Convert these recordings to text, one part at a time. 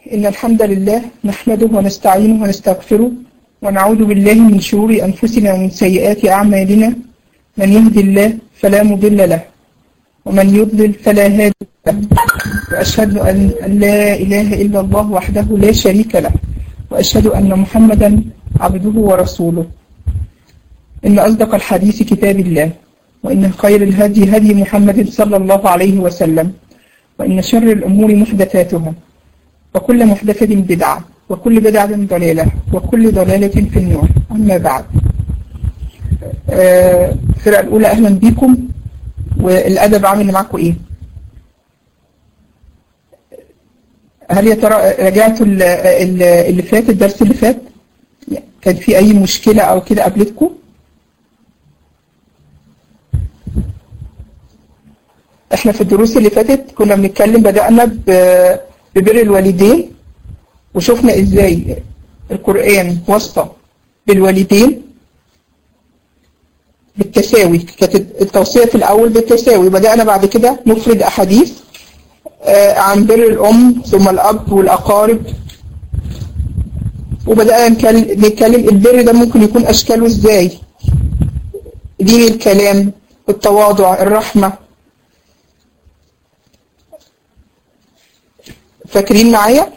إن الحمد لله نحمده ونستعينه ونستغفره ونعوذ بالله من شرور أنفسنا ومن سيئات أعمالنا من يهدي الله فلا مضل له ومن يضلل فلا هادي له وأشهد أن لا إله إلا الله وحده لا شريك له وأشهد أن محمدا عبده ورسوله إن أصدق الحديث كتاب الله وإن خير الهدي هدي محمد صلى الله عليه وسلم وإن شر الأمور محدثاتها وكل محدثة بدعة وكل بدعة ضلالة وكل ضلالة في النار أما بعد آه، الفرقة الأولى أهلا بكم والأدب عامل معاكم إيه؟ هل يا ترى رجعتوا ال- ال- اللي فات الدرس اللي فات؟ كان في أي مشكلة أو كده قابلتكم؟ احنا في الدروس اللي فاتت كنا بنتكلم بدأنا ب- ببر الوالدين وشفنا ازاي القرآن وصى بالوالدين بالتساوي كانت التوصية في الأول بالتساوي بدأنا بعد كده نفرد أحاديث آه، عن بر الأم ثم الأب والأقارب وبدأنا نتكلم نتكلم البر ده ممكن يكون أشكاله ازاي دين الكلام التواضع الرحمة فاكرين معايا؟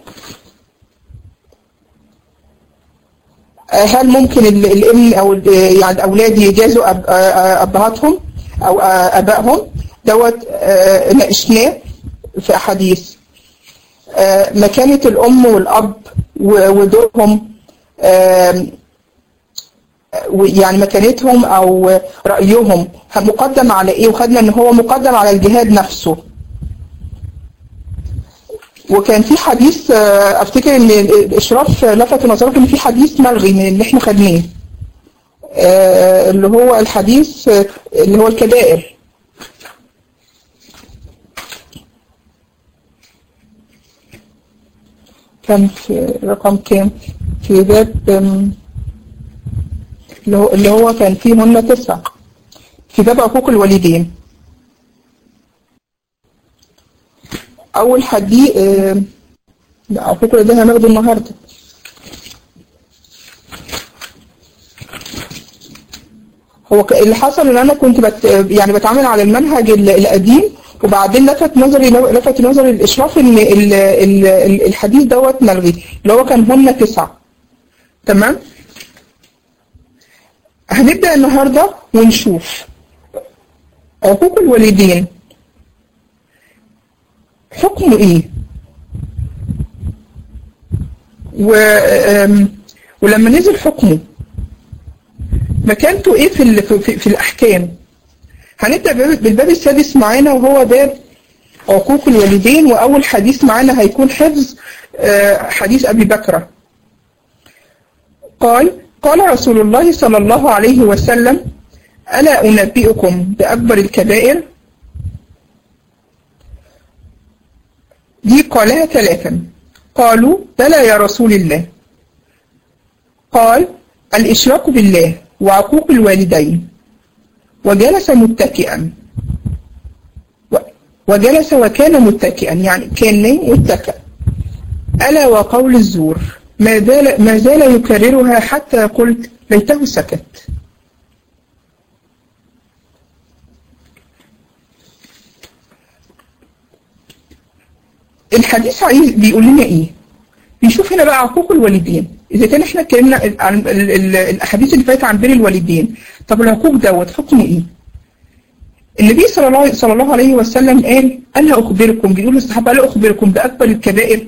آه، هل ممكن ال- الابن او ال- يعني الاولاد يجازوا أب- آه، آه، ابهاتهم او آه، ابائهم دوت آه، ناقشناه في احاديث آه، مكانة الام والاب و- ودورهم آم، و- يعني مكانتهم او رايهم مقدم على ايه وخدنا ان هو مقدم على الجهاد نفسه وكان في حديث آه، افتكر ان الاشراف لفت نظرك ان في حديث ملغي من اللي احنا خدناه آه، اللي هو الحديث آه، اللي هو الكبائر كان في رقم كام في باب آم، اللي هو اللي هو كان فيهن تسع في باب حقوق الوالدين اول حديث آه، لا حقوق الوالدين هناخده النهارده هو ك- اللي حصل ان انا كنت بت يعني بتعامل على المنهج ال- القديم وبعدين لفت نظري لفت نظري الاشراف ان ال- ال- ال- الحديث دوت ملغي اللي هو كان هن تسعه تمام هنبدا النهارده ونشوف حقوق الوالدين حكمه ايه و آم، ولما نزل حكمه مكانته ايه في ال- في, في الاحكام هنبدا باب- بالباب السادس معانا وهو باب حقوق الوالدين واول حديث معانا هيكون حفظ آه، حديث ابي بكر قال قال رسول الله صلى الله عليه وسلم الا انبئكم باكبر الكبائر دي قالها ثلاثا قالوا بلى يا رسول الله قال الإشراك بالله وعقوق الوالدين وجلس متكئا و- وجلس وكان متكئا يعني كان نايم متكئ ألا وقول الزور ما زال ما زال يكررها حتى قلت ليته سكت الحديث عايز بيقول لنا ايه بيشوف هنا بقى عقوق الوالدين اذا كان احنا اتكلمنا عن ال- ال- الاحاديث اللي فاتت عن بر الوالدين طب العقوق دوت حكمه ايه النبي صلى الله صلى الله عليه وسلم قال الا اخبركم بيقول للصحابه الا اخبركم باكبر الكبائر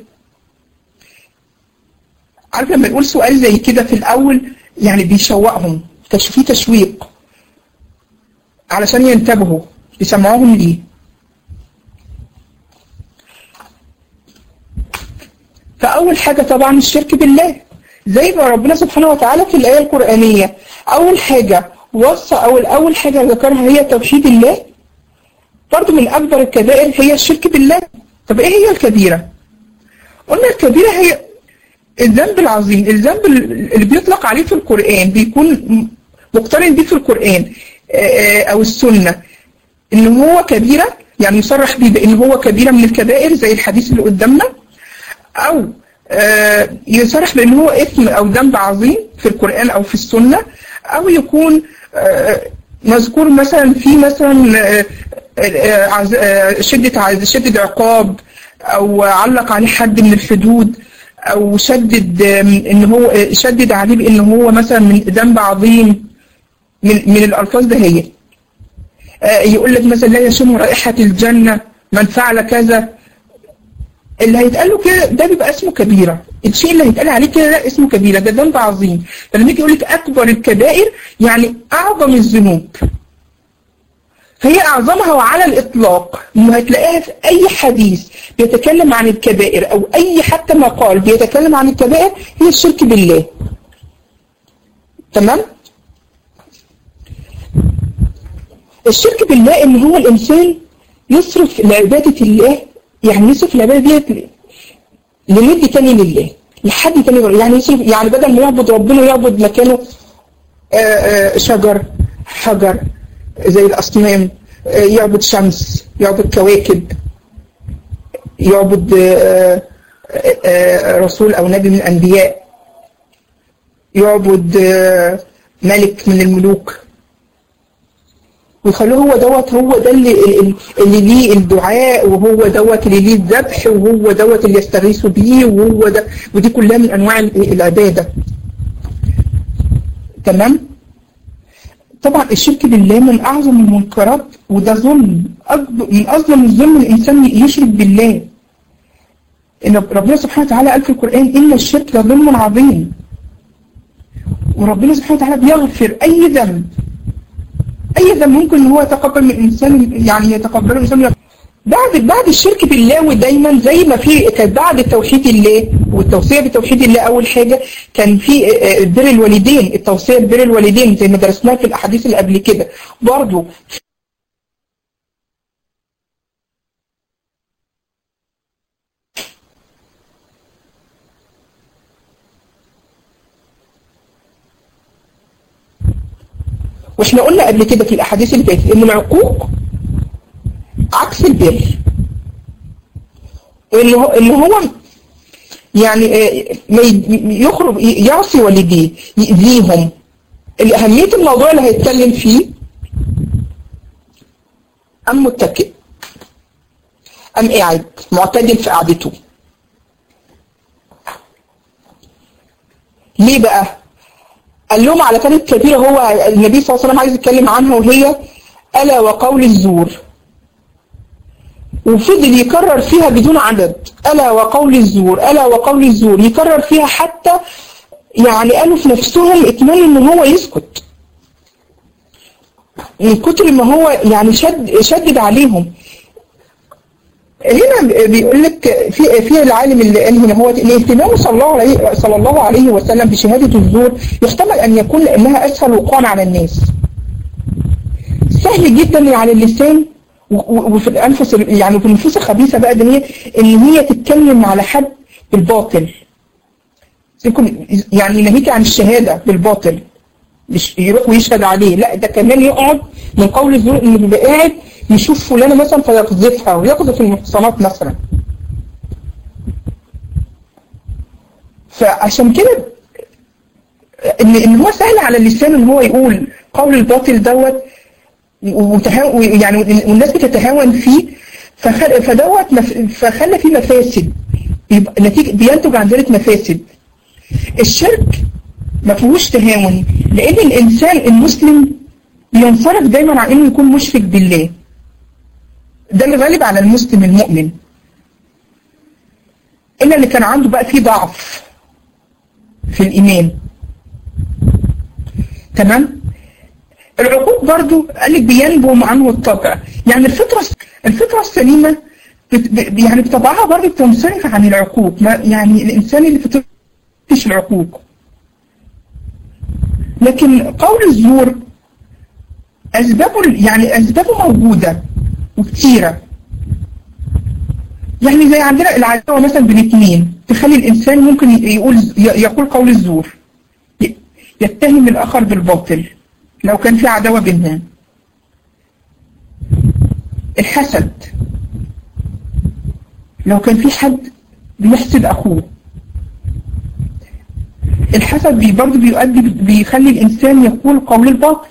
عارف لما يقول سؤال زي كده في الاول يعني بيشوقهم تش- في تشويق علشان ينتبهوا يسمعوهم ليه فأول حاجة طبعا الشرك بالله زي ما ربنا سبحانه وتعالى في الآية القرآنية أول حاجة وصى أول أول حاجة ذكرها هي توحيد الله برضو من أكبر الكبائر هي الشرك بالله طب إيه هي الكبيرة؟ قلنا الكبيرة هي الذنب العظيم الذنب اللي بيطلق عليه في القرآن بيكون م- مقترن بيه في القرآن آه، آه، أو السنة إن هو كبيرة يعني يصرح بيه بإن هو كبيرة من الكبائر زي الحديث اللي قدامنا أو آه، يصرح بأن هو إثم أو ذنب عظيم في القرآن أو في السنة أو يكون آه، مذكور مثلا في مثلا آه، آه، عز- آه، شدة عز- شدة عقاب أو علق عليه حد من الحدود أو شدد آم، إن هو آه، شدد عليه بأن هو مثلا من ذنب عظيم من من الألفاظ ده هي آه، يقول لك مثلا لا يشم رائحة الجنة من فعل كذا اللي هيتقال له كده ده بيبقى اسمه كبيرة الشيء اللي هيتقال عليه كده ده اسمه كبيرة ده ذنب عظيم فلما يجي يقول لك أكبر الكبائر يعني أعظم الذنوب هي أعظمها وعلى الإطلاق إنه هتلاقيها في أي حديث بيتكلم عن الكبائر أو أي حتى مقال بيتكلم عن الكبائر هي الشرك بالله تمام؟ الشرك بالله إن هو الإنسان يصرف لعبادة الله يعني يصرف العبادة ديت لند تاني لله لحد تاني غيره. يعني يصرف يعني بدل ما يعبد ربنا يعبد مكانه آه، آه، شجر حجر زي الأصنام آه، يعبد شمس يعبد كواكب يعبد آه، آه، آه، رسول أو نبي من الأنبياء يعبد آه، ملك من الملوك ويخلوه هو دوت هو ده اللي, اللي ليه الدعاء وهو دوت اللي ليه الذبح وهو دوت اللي يستغيثوا بيه وهو ده ودي كلها من انواع العباده تمام طبعا الشرك بالله من اعظم المنكرات وده ظلم أكبر من اظلم الظلم الانسان يشرك بالله ان ربنا سبحانه وتعالى قال في القران ان الشرك لظلم عظيم وربنا سبحانه وتعالى بيغفر اي ذنب اي ذنب ممكن ان هو يتقبل من الانسان يعني يتقبله الانسان بعد بعد الشرك بالله ودايما زي ما في كان بعد توحيد الله والتوصيه بتوحيد الله اول حاجه كان في آه، بر الوالدين التوصيه ببر الوالدين زي ما درسناها في الاحاديث اللي قبل كده برضه واحنا قلنا قبل كده في الاحاديث اللي فاتت ان العقوق عكس البر وان هو ان هو يعني آه، ما ي- يخرج يعصي والديه يأذيهم أهمية الموضوع اللي هيتكلم فيه أم متكئ أم قاعد معتدل في قعدته ليه بقى؟ قال لهم على كانت كبيرة هو النبي صلى الله عليه وسلم عايز يتكلم عنها وهي ألا وقول الزور وفضل يكرر فيها بدون عدد ألا وقول الزور ألا وقول الزور يكرر فيها حتى يعني قالوا في نفسهم اتمنوا ان هو يسكت من كتر ما هو يعني شد شدد عليهم هنا بيقول لك في في العالم اللي قال هنا هو ان اهتمامه صلى الله عليه صلى الله عليه وسلم بشهاده الزور يحتمل ان يكون لانها اسهل وقوعا على الناس. سهل جدا على اللسان وفي الانفس يعني في النفوس الخبيثه بقى ان هي ان هي تتكلم على حد بالباطل. يكون يعني ناهيك عن الشهاده بالباطل مش يروح ويشهد عليه لا ده كمان يقعد من قول الزور انه بيبقى قاعد يشوف فلانه مثلا فيقذفها ويقذف المحصنات مثلا فعشان كده ان ان هو سهل على اللسان ان هو يقول قول الباطل دوت وتهاو يعني والناس بتتهاون فيه فخل فدوت فخلى فيه مفاسد يبقى نتيجه بينتج عن ذلك مفاسد الشرك ما فيهوش تهاون لان الانسان المسلم بينصرف دايما عن انه يكون مشرك بالله ده اللي غالب على المسلم المؤمن الا اللي كان عنده بقى فيه ضعف في الايمان تمام العقوق برضو قال لك بينبو عنه الطبع يعني الفطرة الفطرة السليمة بت يعني بطبعها برضو بتنصرف عن العقوق ما يعني الإنسان اللي فيش العقوق لكن قول الزور أسبابه يعني أسبابه موجودة وكثيرة يعني زي عندنا العداوة مثلا بين اثنين تخلي الإنسان ممكن يقول يقول قول الزور يتهم الآخر بالباطل لو كان في عداوة بينهم الحسد لو كان في حد بيحسد أخوه الحسد بي برضه بيؤدي بيخلي الإنسان يقول قول الباطل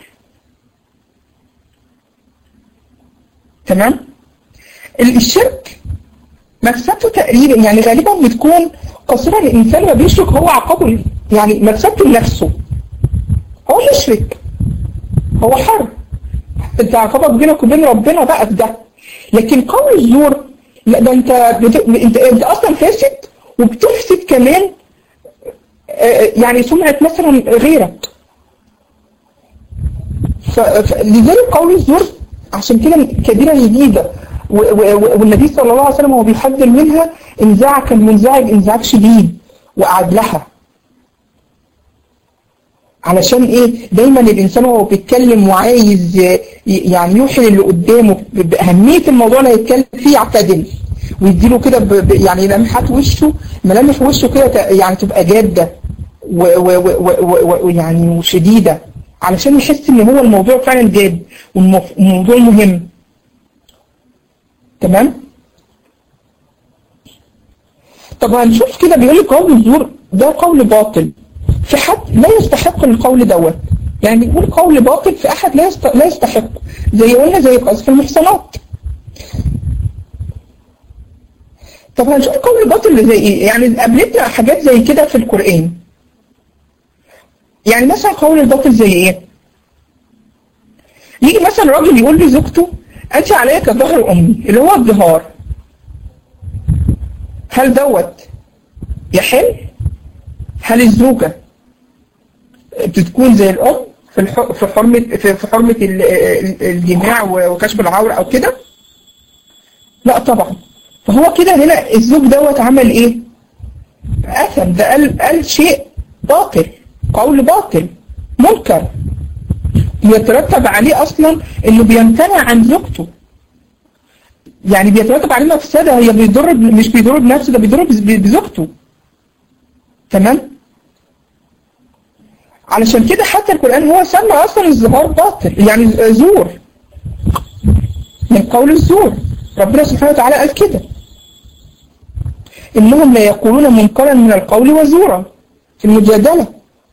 تمام الشرك مكسبته تقريبا يعني غالبا بتكون قصيرة الإنسان ما بيشرك هو عقابه يعني مكسبته لنفسه هو يشرك هو حر انت عقابك بينك وبين ربنا بقى في ده لكن قول الزور لا ده انت بت... انت انت اصلا فاسد وبتفسد كمان يعني سمعة مثلا غيرك فلذلك قول الزور عشان كده كبيرة جديدة والنبي صلى الله عليه وسلم وهو بيحذر منها انزاع كان منزعج انزعاج شديد وقعد لها علشان ايه دايما الانسان وهو بيتكلم وعايز يعني يوحي اللي قدامه باهميه الموضوع اللي هيتكلم فيه يعتدل ويديله كده يعني لمحات وشه ملامح وشه كده يعني تبقى جاده ويعني وشديده علشان يحس ان هو الموضوع فعلا جاد والموضوع مهم تمام طب هنشوف كده بيقول لك قول الزور ده قول باطل في حد لا يستحق القول دوت يعني يقول قول باطل في احد لا لا يستحق زي قلنا زي قذف المحصنات طب هنشوف قول الباطل زي ايه يعني قابلتنا حاجات زي كده في القرآن يعني مثلا قول الباطل زي ايه يجي مثلا راجل يقول لزوجته انت عليا كظهر امي اللي هو الظهار هل دوت يحل هل الزوجة بتكون زي الأم في في حرمة في حرمة الجماع وكشف العورة أو كده؟ لا طبعا فهو كده هنا الزوج دوت عمل إيه؟ أثم ده قال قال شيء باطل قول باطل منكر يترتب عليه أصلا إنه بيمتنع عن زوجته يعني بيترتب عليه مفسدة هي بيضر مش بيضر بنفسه ده بيضر بزوجته تمام؟ علشان كده حتى القرآن هو سمى أصلا الظهار باطل يعني زور من قول الزور ربنا سبحانه وتعالى قال كده إنهم لا يقولون منكرا من القول وزورا في المجادلة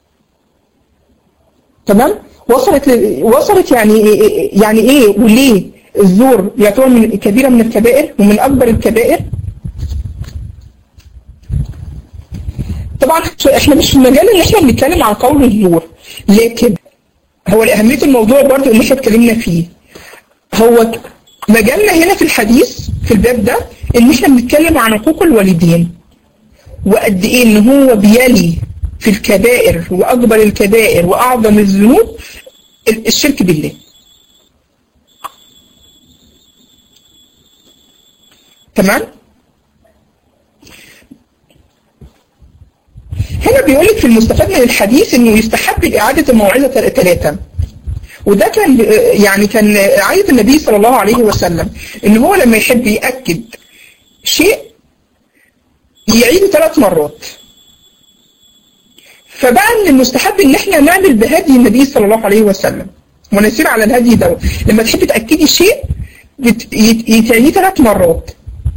تمام وصلت ل... وصلت يعني يعني ايه وليه الزور يعتبر من كبيرة من الكبائر ومن أكبر الكبائر طبعا احنا مش في المجال اللي احنا بنتكلم عن قول الزور لكن هو لأهمية الموضوع برضو اللي احنا اتكلمنا فيه هو مجالنا هنا في الحديث في الباب ده ان احنا بنتكلم عن حقوق الوالدين وقد ايه ان هو بيلي في الكبائر واكبر الكبائر واعظم الذنوب الشرك بالله تمام هنا بيقول لك في المستفاد من الحديث انه يستحب اعاده الموعظه ثلاثه وده كان يعني كان عاية النبي صلى الله عليه وسلم ان هو لما يحب يأكد شيء يعيده ثلاث مرات فبقى من المستحب ان احنا نعمل بهدي النبي صلى الله عليه وسلم ونسير على الهدي ده لما تحب تأكدي شيء يتعيديه ثلاث مرات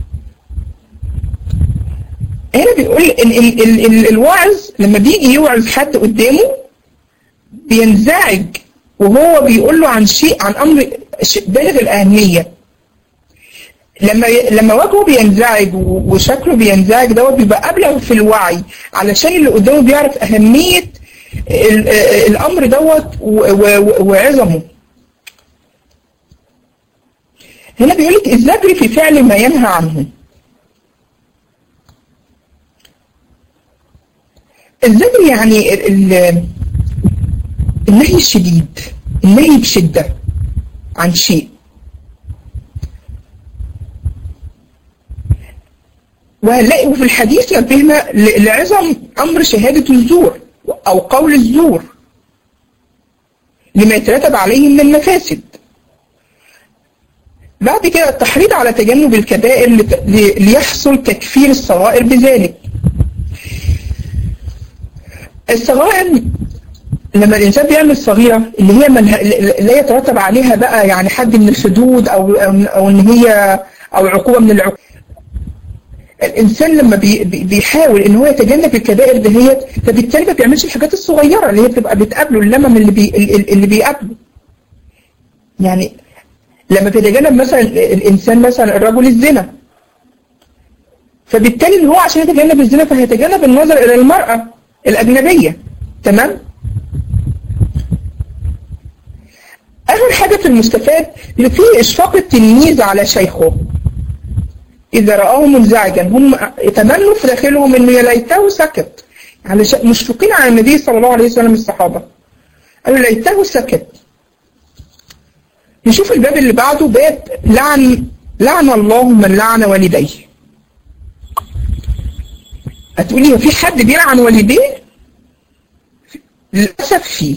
هنا بيقول ال ال ال ال الوعظ لما بيجي يوعظ حد قدامه بينزعج وهو بيقول له عن شيء عن امر بالغ الاهميه لما لما وجهه بينزعج وشكله بينزعج دوت بيبقى ابلغ في الوعي علشان اللي قدامه بيعرف اهميه الامر دوت وعظمه هنا بيقول لك الزجر في فعل ما ينهى عنه الزجر يعني النهي الشديد النهي بشدة عن شيء وهنلاقي في الحديث نبهنا لعظم أمر شهادة الزور أو قول الزور لما يترتب عليه من المفاسد بعد كده التحريض على تجنب الكبائر ليحصل تكفير الصغائر بذلك الصغائر لما الإنسان بيعمل صغيرة اللي هي من لا يترتب عليها بقى يعني حد من الحدود أو أو إن هي أو عقوبة من العقوبة الانسان لما بي بيحاول ان هو يتجنب الكبائر دهيت فبالتالي ما بيعملش الحاجات الصغيره اللي هي بتبقى بتقابله اللمم اللي بي اللي بيقابله يعني لما بيتجنب مثلا الانسان مثلا الرجل الزنا فبالتالي ان هو عشان يتجنب الزنا فهيتجنب النظر الى المراه الاجنبيه تمام اخر حاجه في المستفاد اللي فيه اشفاق التلميذ على شيخه إذا رآه منزعجا هم يتمنوا في داخلهم إنه يا ليته سكت على ش... مشفقين على النبي صلى الله عليه وسلم الصحابة قالوا ليته سكت نشوف الباب اللي بعده باب لعن لعن الله من لعن والديه هتقولي هو في حد بيلعن والديه؟ للأسف فيه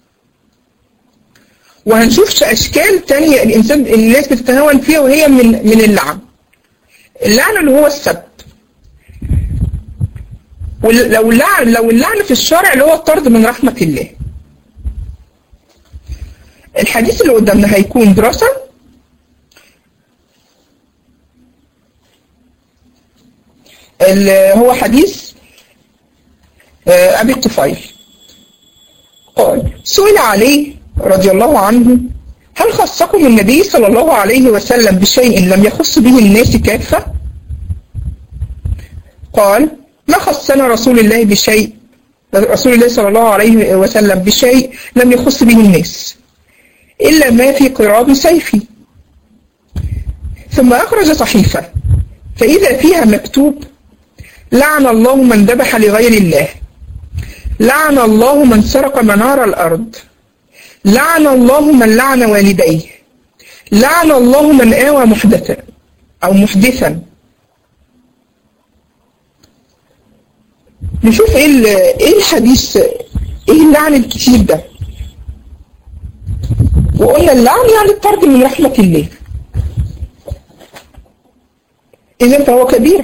وهنشوف أشكال تانية الإنسان الناس بتتهاون فيها وهي من من اللعن اللعن اللي هو السب ولو اللعن لو اللعن في الشرع اللي هو الطرد من رحمة الله الحديث اللي قدامنا هيكون دراسة هو حديث أبي الطفيل قال سئل عليه رضي الله عنه هل خصكم النبي صلى الله عليه وسلم بشيء لم يخص به الناس كافة قال ما خصنا رسول الله بشيء رسول الله صلى الله عليه وسلم بشيء لم يخص به الناس إلا ما في قراب سيفي ثم أخرج صحيفة فإذا فيها مكتوب لعن الله من ذبح لغير الله لعن الله من سرق منار الأرض لعن الله من لعن والديه لعن الله من آوى محدثا أو محدثا نشوف ايه ايه الحديث ايه اللعن الكتير ده وقلنا اللعن يعني الطرد من رحمة الله إذا فهو كبير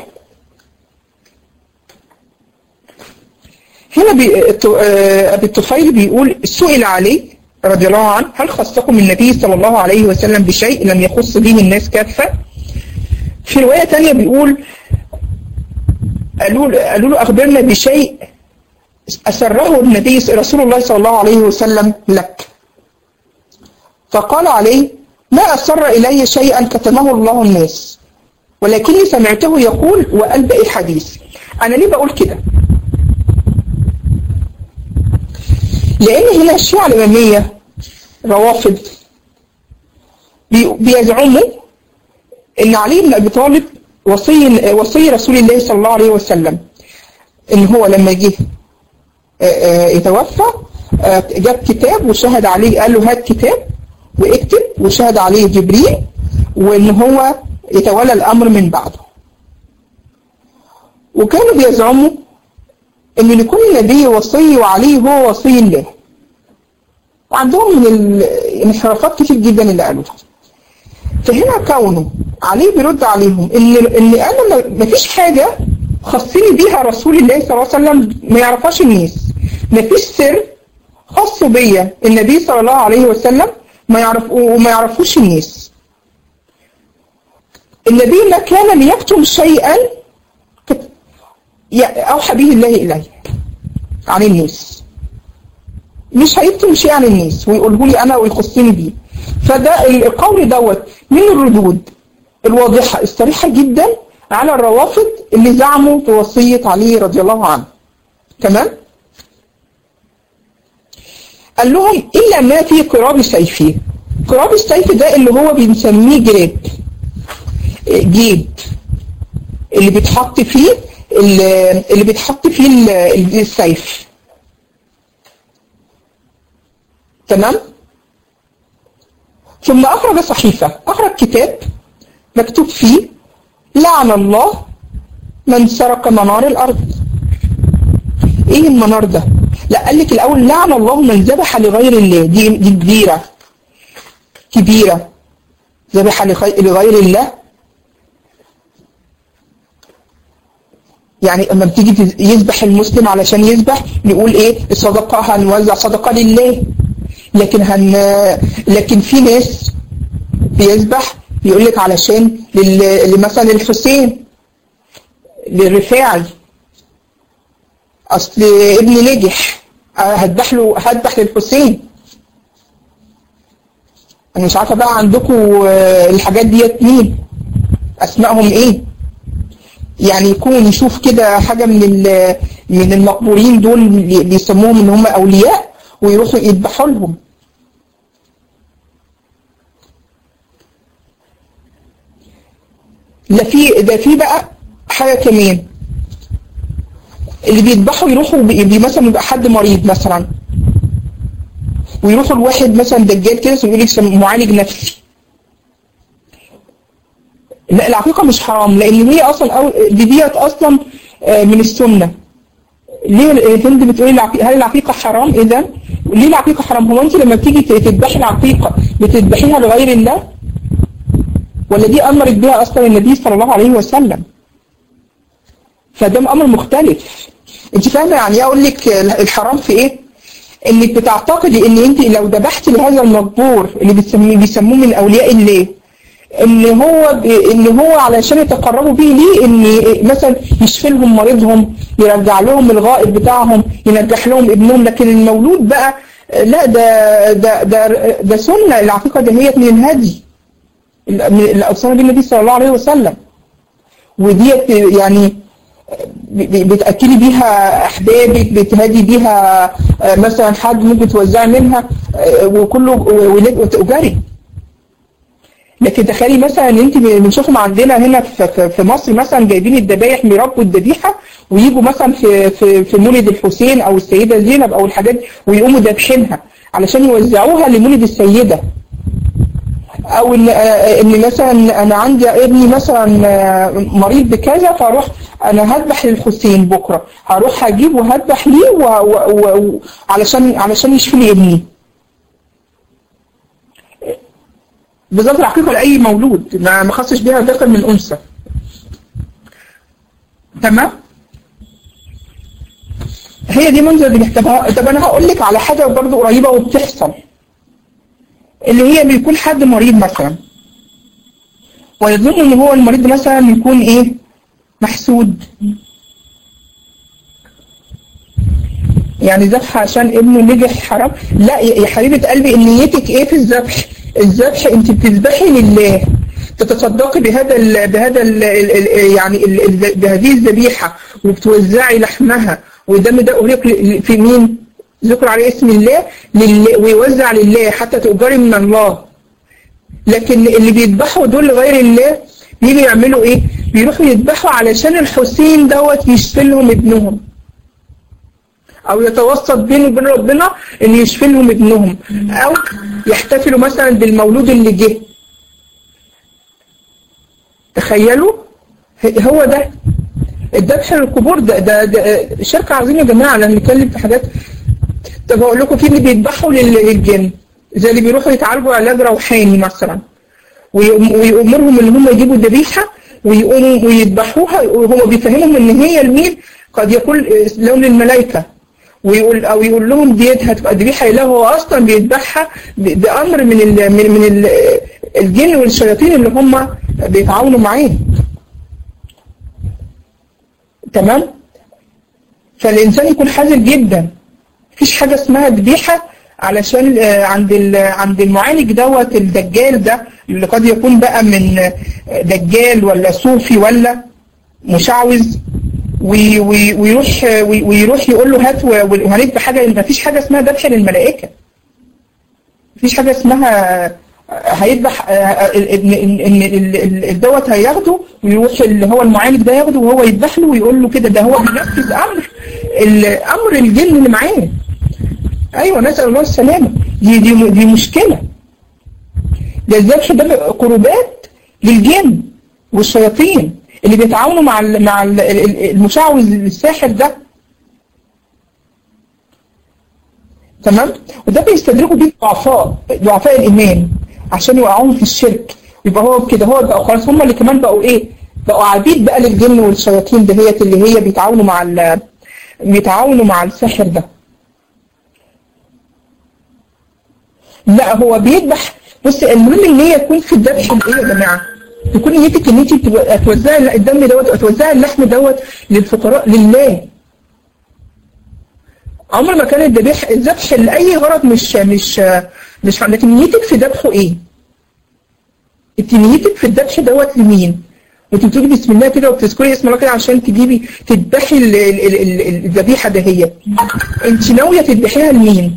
هنا بي... أبي الطفيل بيقول سئل عليه رضي الله عنه هل خصكم النبي صلى الله عليه وسلم بشيء لم يخص به الناس كافة في رواية تانية بيقول قالوا قالوا له أخبرنا بشيء أسره النبي رسول الله صلى الله عليه وسلم لك فقال عليه ما أسر إلي شيئا كتمه الله الناس ولكني سمعته يقول وألبئ الحديث أنا ليه بقول كده لأن هنا الشيعة الإمامية روافض بيزعموا إن علي بن أبي طالب وصي وصي رسول الله صلى الله عليه وسلم إن هو لما جه يتوفى جاب كتاب وشهد عليه قال له هات كتاب واكتب وشهد عليه جبريل وإن هو يتولى الأمر من بعده وكانوا بيزعموا ان لكل نبي وصي وعليه هو وصي الله وعندهم من الانحرافات كتير جدا اللي قالوها فهنا كونه عليه بيرد عليهم ان ان انا ما فيش حاجه خصني بيها رسول الله صلى الله عليه وسلم ما يعرفهاش الناس ما فيش سر خاص بيا النبي صلى الله عليه وسلم ما يعرف وما يعرفوش الناس النبي ما كان ليكتم شيئا أوحى به الله إلي عن الناس مش هيكتم شيء عن الناس ويقوله لي أنا ويخصني بيه فده القول دوت من الردود الواضحة الصريحة جدا على الروافض اللي زعموا بوصية علي رضي الله عنه تمام قال لهم إلا ما في قراب سيفي قراب السيف ده اللي هو بنسميه جراب جيب اللي بيتحط فيه اللي بيتحط فيه السيف تمام ثم أخرج صحيفة أخرج كتاب مكتوب فيه لعن الله من سرق منار الأرض إيه المنار ده لا قال لك الأول لعن الله من ذبح لغير الله دي, دي كبيرة كبيرة ذبح لغير الله يعني اما بتيجي يذبح المسلم علشان يذبح نقول ايه الصدقة هنوزع صدقة لله لكن هن لكن في ناس بيذبح يقول لك علشان لل... مثلا الحسين للرفاعي اصل ابني نجح هذبح له هذبح للحسين انا مش عارفه بقى عندكم الحاجات ديت مين اسمائهم ايه يعني يكون يشوف كده حاجه من من المقبورين دول بيسموهم ان هم اولياء ويروحوا يذبحوا لهم لا في ده في بقى حاجه كمان اللي بيذبحوا يروحوا بي مثلا يبقى حد مريض مثلا ويروحوا لواحد مثلا دجال كده ويقول لك معالج نفسي لا العقيقه مش حرام لان هي اصلا أو دي ديت اصلا من السنه ليه الهند بتقولي العقيقة هل العقيقه حرام اذا ليه العقيقه حرام هو انت لما بتيجي تذبحي العقيقه بتذبحيها لغير الله ولا دي امرت بها اصلا النبي صلى الله عليه وسلم فده امر مختلف انت فاهمه يعني ايه اقول لك الحرام في ايه انك بتعتقدي ان انت لو ذبحتي لهذا المقبور اللي بتسميه بيسموه من اولياء الله ان هو ان هو علشان يتقربوا بيه ليه ان مثلا يشفي لهم مريضهم يرجع لهم الغائب بتاعهم ينجح لهم ابنهم لكن المولود بقى لا ده ده ده ده سنه العقيقه دهيت من الهدي الاوصان بالنبي صلى الله عليه وسلم وديت يعني بتأكلي بيها أحبابك بتهدي بيها مثلا حد ممكن توزعي منها وكله وتأجري لكن تخيلي مثلا ان انت بنشوفهم عندنا هنا في مصر مثلا جايبين الذبايح بيربوا الذبيحه ويجوا مثلا في في في مولد الحسين او السيده زينب او الحاجات ويقوموا ذابحينها علشان يوزعوها لمولد السيده او ان ان مثلا انا عندي ابني مثلا مريض بكذا فاروح انا هذبح للحسين بكره هروح هجيب وهذبح ليه و... و... و... علشان علشان يشفي لي ابني بالظبط العقيقه لاي مولود ما ما خصش بيها ذكر من انثى تمام هي دي منظر اللي بيحتاجها طب انا هقول لك على حاجه برضو قريبه وبتحصل اللي هي بيكون حد مريض مثلا ويظن ان هو المريض مثلا يكون ايه محسود يعني ذبح عشان ابنه نجح حرام لا يا حبيبه قلبي ان نيتك ايه في الذبح الذبح انت بتذبحي لله تتصدقي بهذا ال بهذا ال يعني ال بهذه الذبيحه وبتوزعي لحمها والدم ده أهلك في مين؟ ذكر عليه اسم الله لله ويوزع لله حتى تؤجري من الله لكن اللي بيذبحوا دول لغير الله بيجوا يعملوا ايه؟ بيروحوا يذبحوا علشان الحسين دوت يشفي لهم ابنهم او يتوسط بينه وبين ربنا ان يشفي لهم ابنهم او يحتفلوا مثلا بالمولود اللي جه تخيلوا هو ده الذبح للقبور ده, ده, ده شركة عظيمة يا جماعة لما نتكلم في حاجات طب اقول لكم في اللي بيذبحوا للجن زي اللي بيروحوا يتعالجوا علاج روحاني مثلا ويأمرهم ان هم يجيبوا ذبيحه ويقوموا ويذبحوها وهو بيفهمهم ان هي المين قد يكون لون الملائكه ويقول او يقول لهم ديت هتبقى ذبيحه اله هو اصلا بيذبحها بامر من ال من, من ال الجن والشياطين اللي هم بيتعاونوا معاه تمام فالانسان يكون حذر جدا مفيش حاجه اسمها ذبيحه علشان عند عند المعالج دوت الدجال ده اللي قد يكون بقى من دجال ولا صوفي ولا مشعوذ ويروح ويروح يقول له هات وهندي حاجه ما فيش حاجه اسمها ذبح للملائكه مفيش حاجه اسمها هيذبح ان الدوت هياخده ويروح اللي هو المعالج ده ياخده وهو يذبح له ويقول له كده ده هو بينفذ امر امر الجن اللي معاه ايوه نسال الله السلامه دي دي دي مشكله ده الذبح ده قربات للجن والشياطين اللي بيتعاونوا مع ال مع ال المشعوذ الساحر ده تمام وده بيستدركوا بيه ضعفاء ضعفاء الايمان عشان يوقعوهم في الشرك يبقى هو كده هو بقى خلاص هم اللي كمان بقوا ايه بقوا عبيد بقى للجن والشياطين دهيت اللي هي بيتعاونوا مع ال بيتعاونوا مع الساحر ده لا هو بيذبح بص المهم ان هي تكون في الذبح ايه يا جماعه تكون نيتك ان انت توزعي الدم دوت وتوزعي اللحم دوت للفقراء لله عمر ما كان الذبح الذبح لاي غرض مش مش مش لكن نيتك في ذبحه ايه؟ انت نيتك في الذبح دوت لمين؟ وانت بتقولي بسم الله كده وبتذكري اسم الله كده عشان تجيبي تذبحي الذبيحه دهيت انت ناويه تذبحيها لمين؟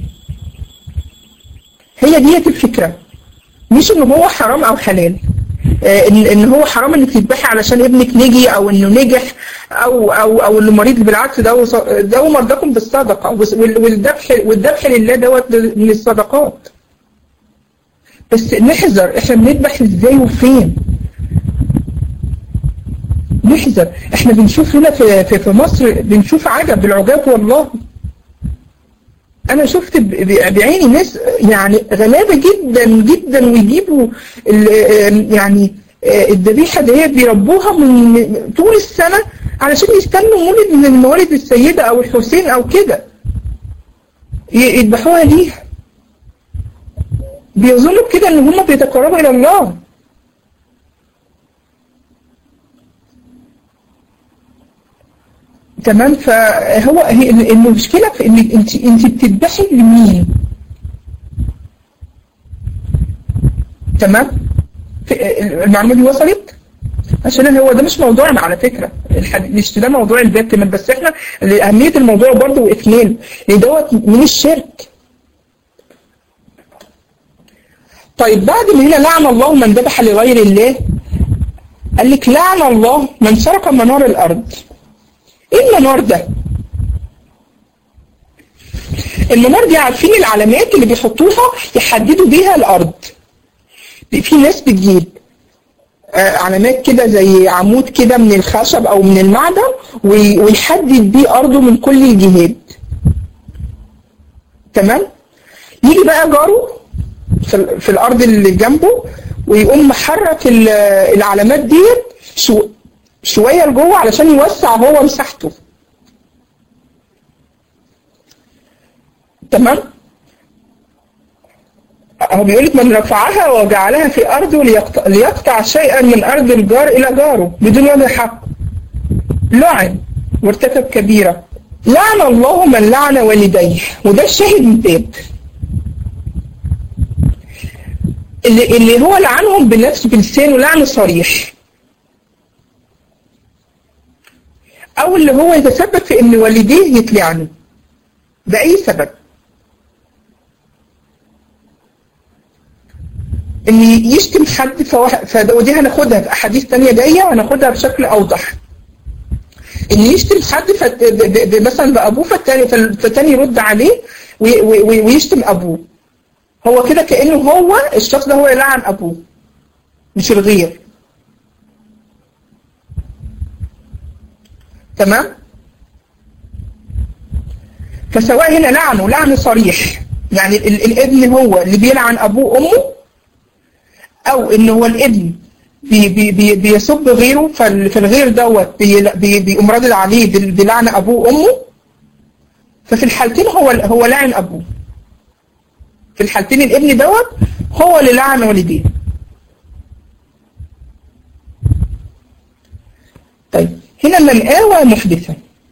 هي ديت الفكره مش ان هو حرام او حلال آه ان ان هو حرام انك تذبحي علشان ابنك نجي او انه نجح او او او انه مريض بالعكس ده ده مرضاكم بالصدقه والذبح والذبح لله دوت من الصدقات بس نحذر احنا بنذبح ازاي وفين نحذر احنا بنشوف هنا في, في, في مصر بنشوف عجب بالعجاب والله انا شفت بعيني ناس يعني غلابه جدا جدا ويجيبوا يعني الذبيحه ديت بيربوها من طول السنه علشان يستنوا مولد من الموالد السيده او الحسين او كده يذبحوها ليها بيظنوا كده ان هم بيتقربوا الى الله تمام فهو المشكلة في ان انت انت بتذبحي لمين تمام المعلومة دي وصلت عشان هو ده مش موضوعنا على فكرة مش ده موضوع البيت كمان بس احنا أهمية الموضوع برضه اثنين لان دوت من الشرك طيب بعد ما هنا لعن الله من ذبح لغير الله قال لك لعن الله من سرق منار الأرض ايه المنار ده المنار دي عارفين العلامات اللي بيحطوها يحددوا بيها الارض في ناس بتجيب آه علامات كده زي عمود كده من الخشب او من المعدن ويحدد بيه ارضه من كل الجهات تمام يجي بقى جاره في, في الارض اللي جنبه ويقوم محرك العلامات ديت شو شوية لجوه علشان يوسع هو مساحته تمام هو بيقول لك من رفعها وجعلها في أرضه ليقطع, ليقطع شيئا من أرض الجار إلى جاره بدون وجه حق لعن وارتكب كبيرة لعن الله من لعن والديه وده الشاهد من باب اللي, اللي هو لعنهم بنفسه بلسانه لعن صريح او اللي هو يتسبب في ان والديه يتلعنوا بأي سبب ان يشتم حد فواحد ودي هناخدها في احاديث تانية جاية وهناخدها بشكل اوضح ان يشتم حد فت... ب... ب... مثلا بابوه فالتاني فالتاني يرد عليه وي... وي... ويشتم ابوه هو كده كانه هو الشخص ده هو اللي لعن ابوه مش الغير تمام فسواء هنا لعنه لعن صريح يعني ال الابن هو اللي بيلعن ابوه وامه او ان هو الابن بي بي بي بيسب غيره فالغير دوت بي بيقوم رادد عليه بلعن ابوه وامه ففي الحالتين هو هو لعن ابوه في الحالتين الابن دوت هو اللي لعن والديه طيب هنا من آوى محدثا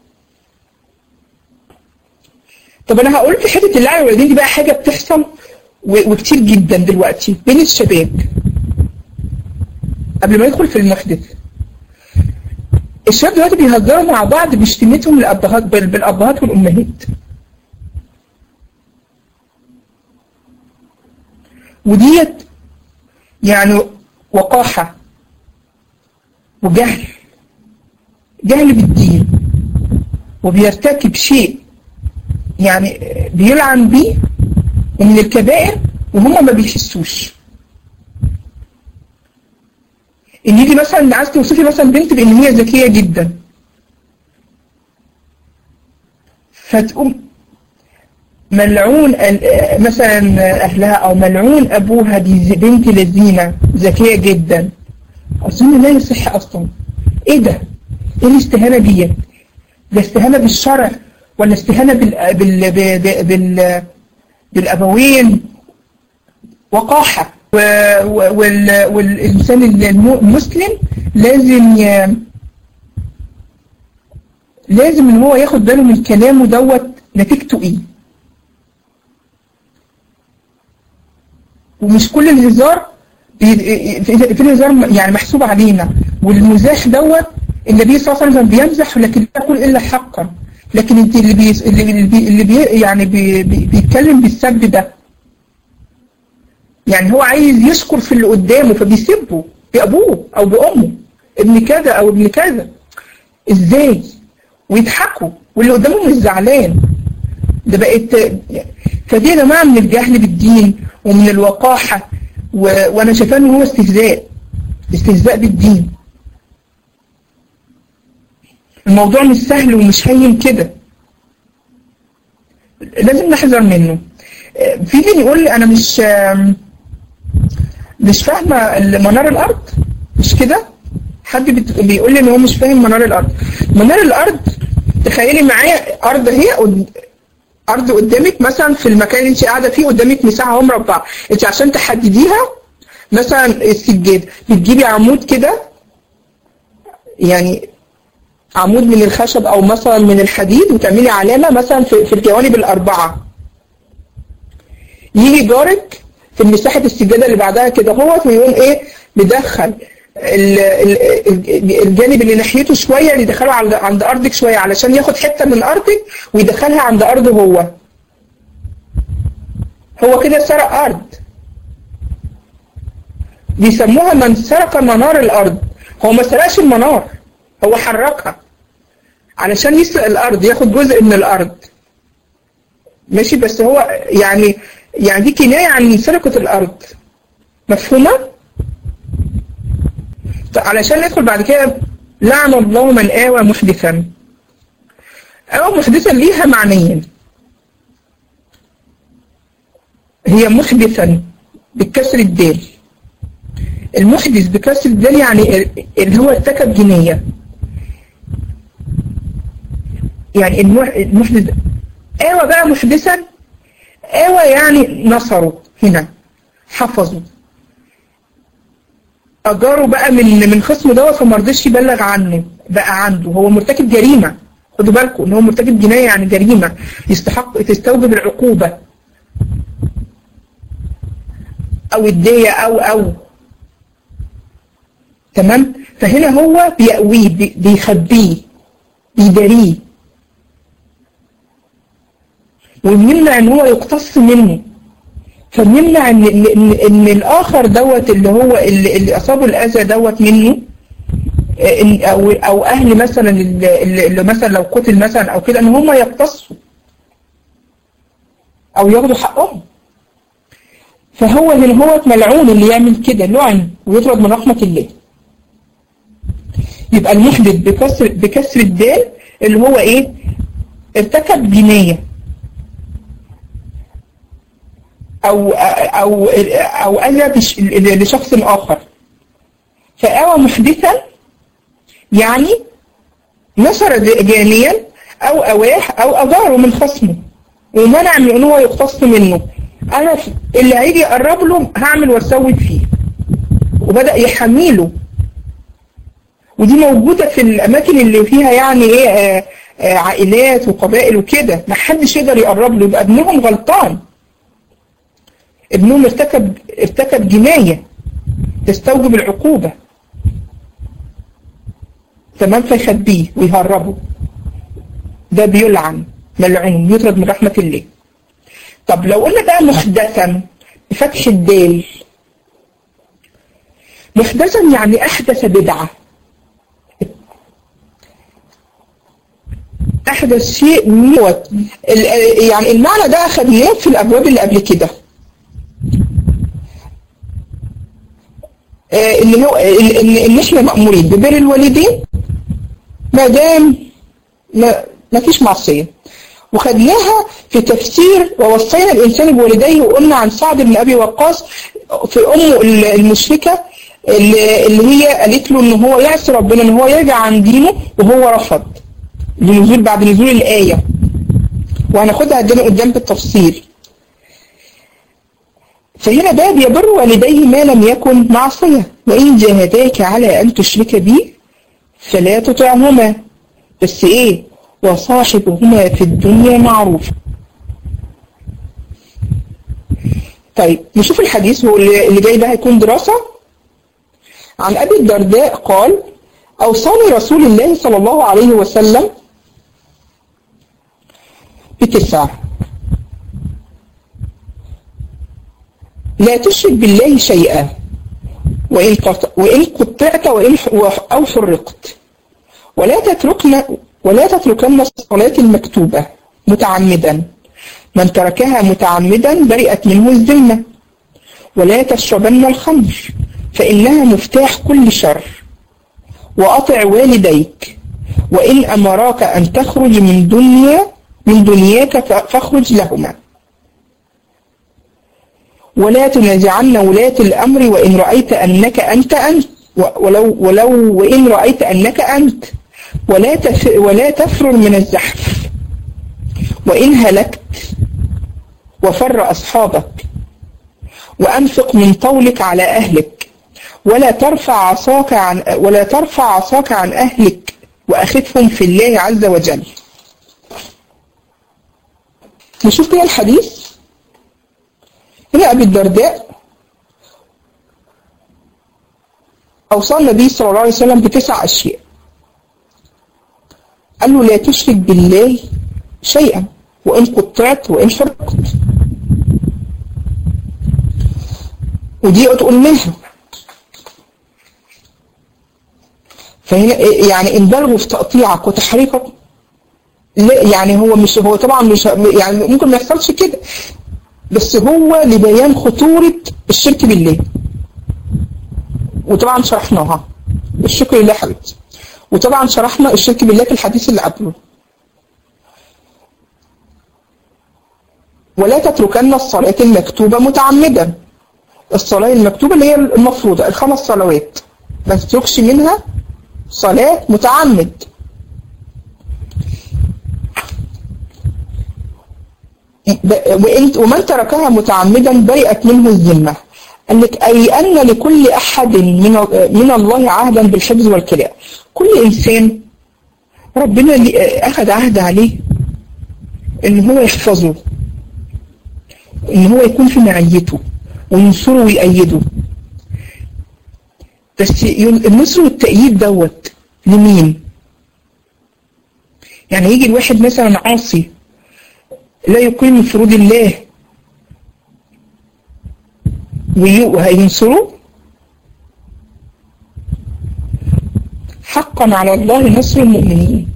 طب انا هقول في حته اللعن والوالدين دي بقى حاجه بتحصل وكتير جدا دلوقتي بين الشباب قبل ما يدخل في المحدث الشباب دلوقتي بيهزروا مع بعض بشتمتهم للابهات بالابهات والامهات وديت يعني وقاحه وجهل جهل بالدين وبيرتكب شيء يعني بيلعن بيه ومن الكبائر وهم ما بيحسوش ان يجي مثلا عايز توصفي مثلا بنت بان هي ذكيه جدا فتقوم ملعون مثلا اهلها او ملعون ابوها دي بنت لذينه ذكيه جدا اظن لا يصح اصلا ايه ده ايه الاستهانه ديت ده استهانه بالشرع ولا استهانه بال بال بال, بال... بالابوين وقاحه وال والإنسان المسلم لازم ي... لازم ان هو ياخد باله من كلامه دوت نتيجته ايه ومش كل الهزار في الهزار يعني محسوب علينا والمزاح دوت النبي صلى الله عليه وسلم بيمزح لكن لا يقول الا حقا لكن انت اللي بي اللي بي اللي بي يعني بي بي بيتكلم بالسب ده يعني هو عايز يشكر في اللي قدامه فبيسبه بأبوه أو بأمه ابن كذا أو ابن كذا إزاي ويضحكوا واللي قدامه مش زعلان ده بقت فدي يا جماعة من الجهل بالدين ومن الوقاحة و... وأنا شايفاه إن هو استهزاء استهزاء بالدين الموضوع مش سهل ومش هين كده لازم نحذر منه في مين يقول لي أنا مش مش فاهمة منار الأرض مش كده حد بيقول لي ان هو مش فاهم منار الأرض منار الأرض تخيلي معايا أرض هي أرض قدامك مثلا في المكان اللي انت قاعدة فيه قدامك مساحة اهو مربعة انت عشان تحدديها مثلا السجاد بتجيبي عمود كده يعني عمود من الخشب او مثلا من الحديد وتعملي علامة مثلا في, في الجوانب الأربعة يجي جارك في مساحة السجادة اللي بعدها كده هو ويقوم ايه مدخل الجانب اللي ناحيته شوية يدخله عند أرضك شوية علشان ياخد حتة من أرضك ويدخلها عند أرضه هو هو كده سرق أرض بيسموها من سرق منار الأرض هو ما سرقش المنار هو حركها علشان يسرق الأرض ياخد جزء من الأرض ماشي بس هو يعني يعني دي كناية عن سرقة الأرض مفهومة؟ علشان ندخل بعد كده لعن الله من آوى محدثا آوى محدثا ليها معنيين هي محدثا بكسر الدال المحدث بكسر الدال يعني اللي هو ارتكب جنية يعني المحدث آوى بقى محدثا آوى يعني نصروا هنا حفظوا أجاروا بقى من من خصمه دوت فما رضيش يبلغ عنه بقى عنده هو مرتكب جريمة خدوا بالكم ان هو مرتكب جناية يعني جريمة يستحق تستوجب العقوبة او الدية او او تمام فهنا هو بيقويه بيخبيه بيداريه ويمنع ان هو يقتص منه فبنمنع ان ان ان الاخر دوت اللي هو اللي, اللي اصابه الاذى دوت منه إن او او اهل مثلا اللي, اللي مثلا لو قتل مثلا او كده ان هم يقتصوا او ياخدوا حقهم فهو هنا هو ملعون اللي يعمل كده لعن ويطرد من رحمة الله يبقى المحدث بكسر بكسر الدال اللي هو ايه ارتكب جنايه أو أو أو أذى لشخص آخر فأوى محدثا يعني نشر جانيا أو أواه أو أضاره من خصمه ومنع من أن هو يقتص منه أنا اللي هيجي يقرب له هعمل واسوي فيه وبدأ يحميله ودي موجودة في الأماكن اللي فيها يعني إيه آآ آآ عائلات وقبائل وكده ما حدش يقدر يقرب له يبقى ابنهم غلطان ابنهم ارتكب ارتكب جناية تستوجب العقوبة تمام فيخبيه ويهربه ده بيلعن ملعون يطرد من رحمة الله طب لو قلنا بقى محدثا بفتح الدال محدثا يعني أحدث بدعة أحدث شيء موت يعني المعنى ده أخذناه في الأبواب اللي قبل كده ان هو ان ان احنا مامورين ببر الوالدين ما دام ما, ما فيش معصيه وخدناها في تفسير ووصينا الانسان بوالديه وقلنا عن سعد بن ابي وقاص في امه المشركه اللي, اللي هي قالت له ان هو يعصي ربنا ان هو يرجع عن دينه وهو رفض لنزول بعد نزول الايه وهناخدها قدام قدام بالتفصيل فهنا باب يبر والديه ما لم يكن معصية وإن جاهداك على أن تشرك بي فلا تطعهما بس إيه وصاحبهما في الدنيا معروف طيب نشوف الحديث هو اللي جاي ده هيكون دراسة عن أبي الدرداء قال أوصاني رسول الله صلى الله عليه وسلم بتسعة لا تشرك بالله شيئا وإن وإن قطعت وإن أو حرقت ولا تتركن ولا تتركن الصلاة المكتوبة متعمدا من تركها متعمدا برئت منه الذمة ولا تشربن الخمر فإنها مفتاح كل شر وأطع والديك وإن أمراك أن تخرج من دنيا من دنياك فاخرج لهما ولا تنازعن ولاة الأمر وإن رأيت أنك أنت أنت ولو ولو وإن رأيت أنك أنت ولا ولا تفرر من الزحف وإن هلكت وفر أصحابك وأنفق من طولك على أهلك ولا ترفع عصاك عن ولا ترفع عصاك عن أهلك وأخذهم في الله عز وجل نشوف كده الحديث هنا أبي الدرداء أوصى النبي صلى الله عليه وسلم بتسع أشياء قال له لا تشرك بالله شيئا وإن قطعت وإن حرقت ودي قلناها فهنا يعني إن بلغوا في تقطيعك وتحريقك لا يعني هو مش هو طبعا مش يعني ممكن ما يحصلش كده بس هو لبيان خطورة الشرك بالله وطبعا شرحناها الشكر لله حبيبتي وطبعا شرحنا الشرك بالله في الحديث اللي قبله ولا تتركن الصلاة المكتوبة متعمدا الصلاة المكتوبة اللي هي المفروضة الخمس صلوات ما تتركش منها صلاة متعمد ومن تركها متعمدا برئت منه الذمة قال لك أي أن لكل أحد من من الله عهدا بالحفظ والكلاء كل إنسان ربنا أخذ عهد عليه إن هو يحفظه إن هو يكون في معيته وينصره ويأيده بس النصر والتأييد دوت لمين؟ يعني يجي الواحد مثلا عاصي لا يقيم فروض الله وهينصره حقا على الله نصر المؤمنين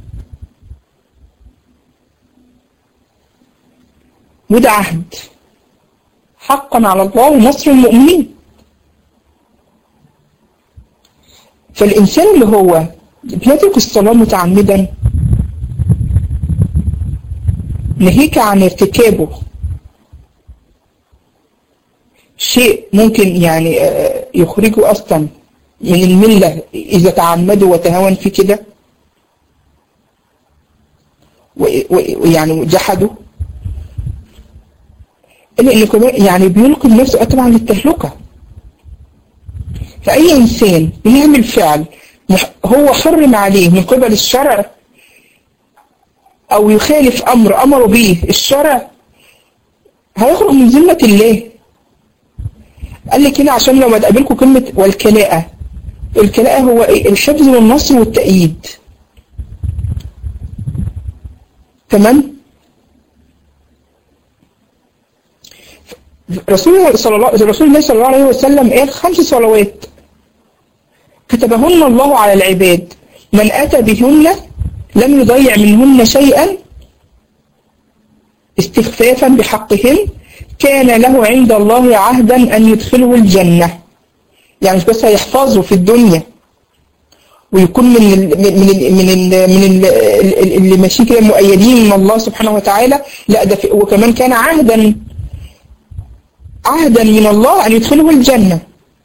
وده عهد حقا على الله نصر المؤمنين فالإنسان اللي هو بيترك الصلاة متعمدا ناهيك عن ارتكابه شيء ممكن يعني يخرجه أصلا من الملة إذا تعمدوا وتهاون في كده ويعني جحدوا إلا إنه كمان يعني بيلقي نفسه طبعا للتهلكة فأي إنسان بيعمل فعل هو حرم عليه من قبل الشرع أو يخالف أمر أمره به الشرع هيخرج من ذمة الله قال لك هنا عشان لو ما تقابلكم كلمة والكلاءة الكلاءة هو الحفظ والنصر والتأييد تمام رسول الله صلى الله رسول الله صلى الله عليه وسلم قال خمس صلوات كتبهن الله على العباد من أتى بهن لم يضيع منهن شيئا استخفافا بحقهن كان له عند الله عهدا أن يدخله الجنة يعني مش بس هيحفظه في الدنيا ويكون من ال من ال من ال من ال اللي ماشيين كده مؤيدين من الله سبحانه وتعالى لا ده وكمان كان عهدا عهدا من الله أن يدخله الجنة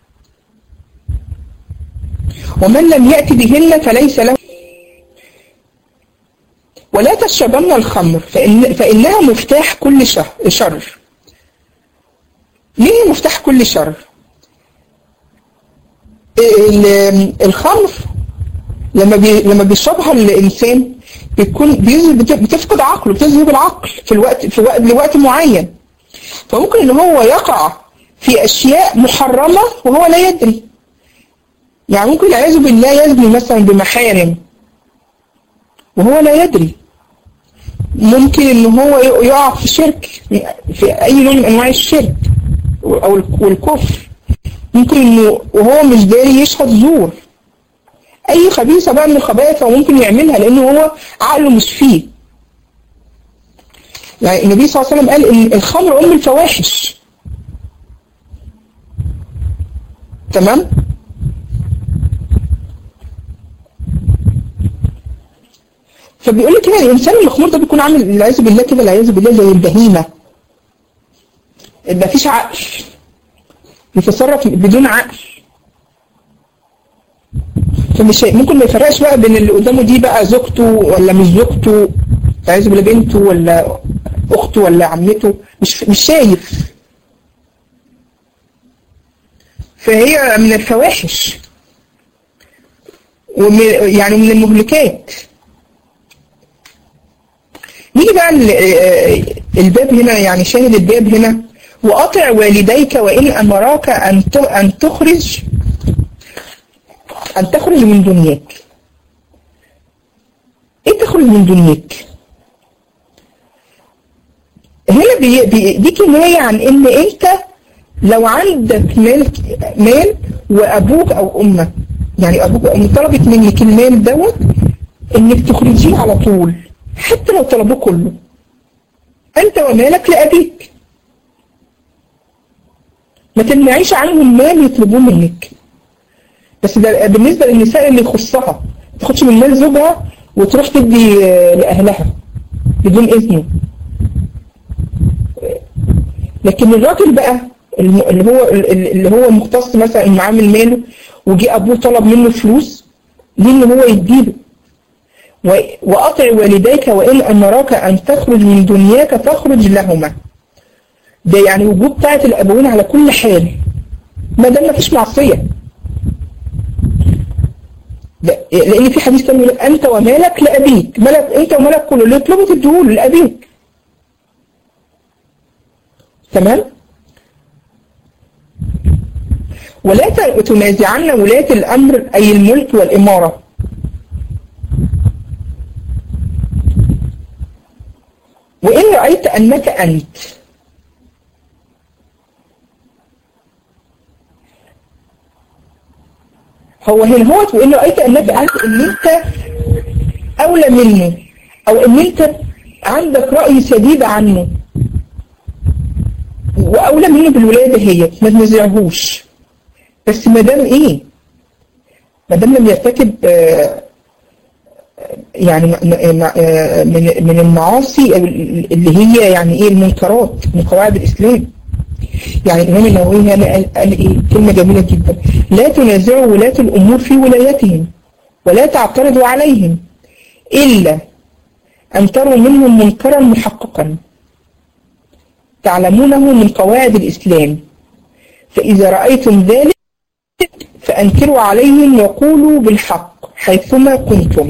ومن لم يأتي بهن فليس له ولا تشربن الخمر فإن فإنها مفتاح كل شر ليه مفتاح كل شر الخمر لما بي لما بيشربها الانسان بيكون بتفقد عقله بتذهب العقل في الوقت في وقت لوقت معين فممكن ان هو يقع في اشياء محرمه وهو لا يدري يعني ممكن والعياذ بالله يزني مثلا بمحارم وهو لا يدري ممكن ان هو يقع في شرك في اي نوع من انواع الشرك او الكفر ممكن انه وهو مش داري يشهد زور اي خبيثه بقى من الخبائث هو ممكن يعملها لانه هو عقله مش فيه يعني النبي صلى الله عليه وسلم قال ان الخمر ام الفواحش تمام فبيقول لك هنا الانسان المخمور ده بيكون عامل العياذ بالله كده العياذ بالله زي البهيمه ما فيش عقل بيتصرف بدون عقل فمش ممكن ما يفرقش بقى بين اللي قدامه دي بقى زوجته ولا مش زوجته عايز بالله بنته ولا اخته ولا عمته مش مش شايف فهي من الفواحش ومن يعني من المهلكات نيجي بقى الباب هنا يعني شاهد الباب هنا وأطع والديك وإن أمراك أن أن تخرج أن تخرج من دنياك إيه تخرج من دنياك هنا بي بي دي كناية عن إن أنت لو عندك مال مال وأبوك أو أمك يعني أبوك أو أمك طلبت منك المال دوت إنك تخرجيه على طول حتى لو طلبوه كله أنت ومالك لأبيك ما تمنعيش عنهم مال يطلبوه منك بس ده بالنسبة للنساء اللي يخصها ما تاخدش من مال زوجها وتروح تدي لأهلها بدون إذنه لكن الراجل بقى اللي هو اللي هو مختص مثلا انه عامل ماله وجي ابوه طلب منه فلوس ليه ان هو يديله وأطع والديك وإن أمراك أن تخرج من دنياك فاخرج لهما ده يعني وجوب طاعة الأبوين على كل حال ما دام مفيش معصية لأن في حديث تاني يقول أنت ومالك لأبيك مالك أنت ومالك كله اللي يطلبوا تديهوله لأبيك تمام ولا تنازعن ولاة الأمر أي الملك والإمارة وإن رأيت أنك أنت هو هنا هو وإن رأيت أنك أنت إن أنت أولى منه أو إن أنت عندك رأي سديد عنه وأولى منه بالولادة هي ما تنزعهوش بس ما دام إيه ما دام لم يرتكب آه يعني من من المعاصي اللي هي يعني ايه المنكرات من قواعد الاسلام يعني الامام النووي هنا قال, قال ايه كلمه جميله جدا لا تنازعوا ولاة الامور في ولايتهم ولا تعترضوا عليهم الا ان تروا منهم منكرا محققا تعلمونه من قواعد الاسلام فاذا رايتم ذلك فانكروا عليهم وقولوا بالحق حيثما كنتم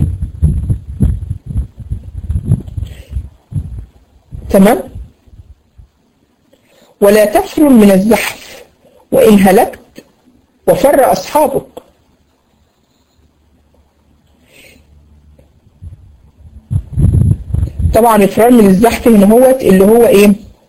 تمام ولا تفر من الزحف وإن هلكت وفر أصحابك طبعا الفرار من الزحف هنا هو اللي هو ايه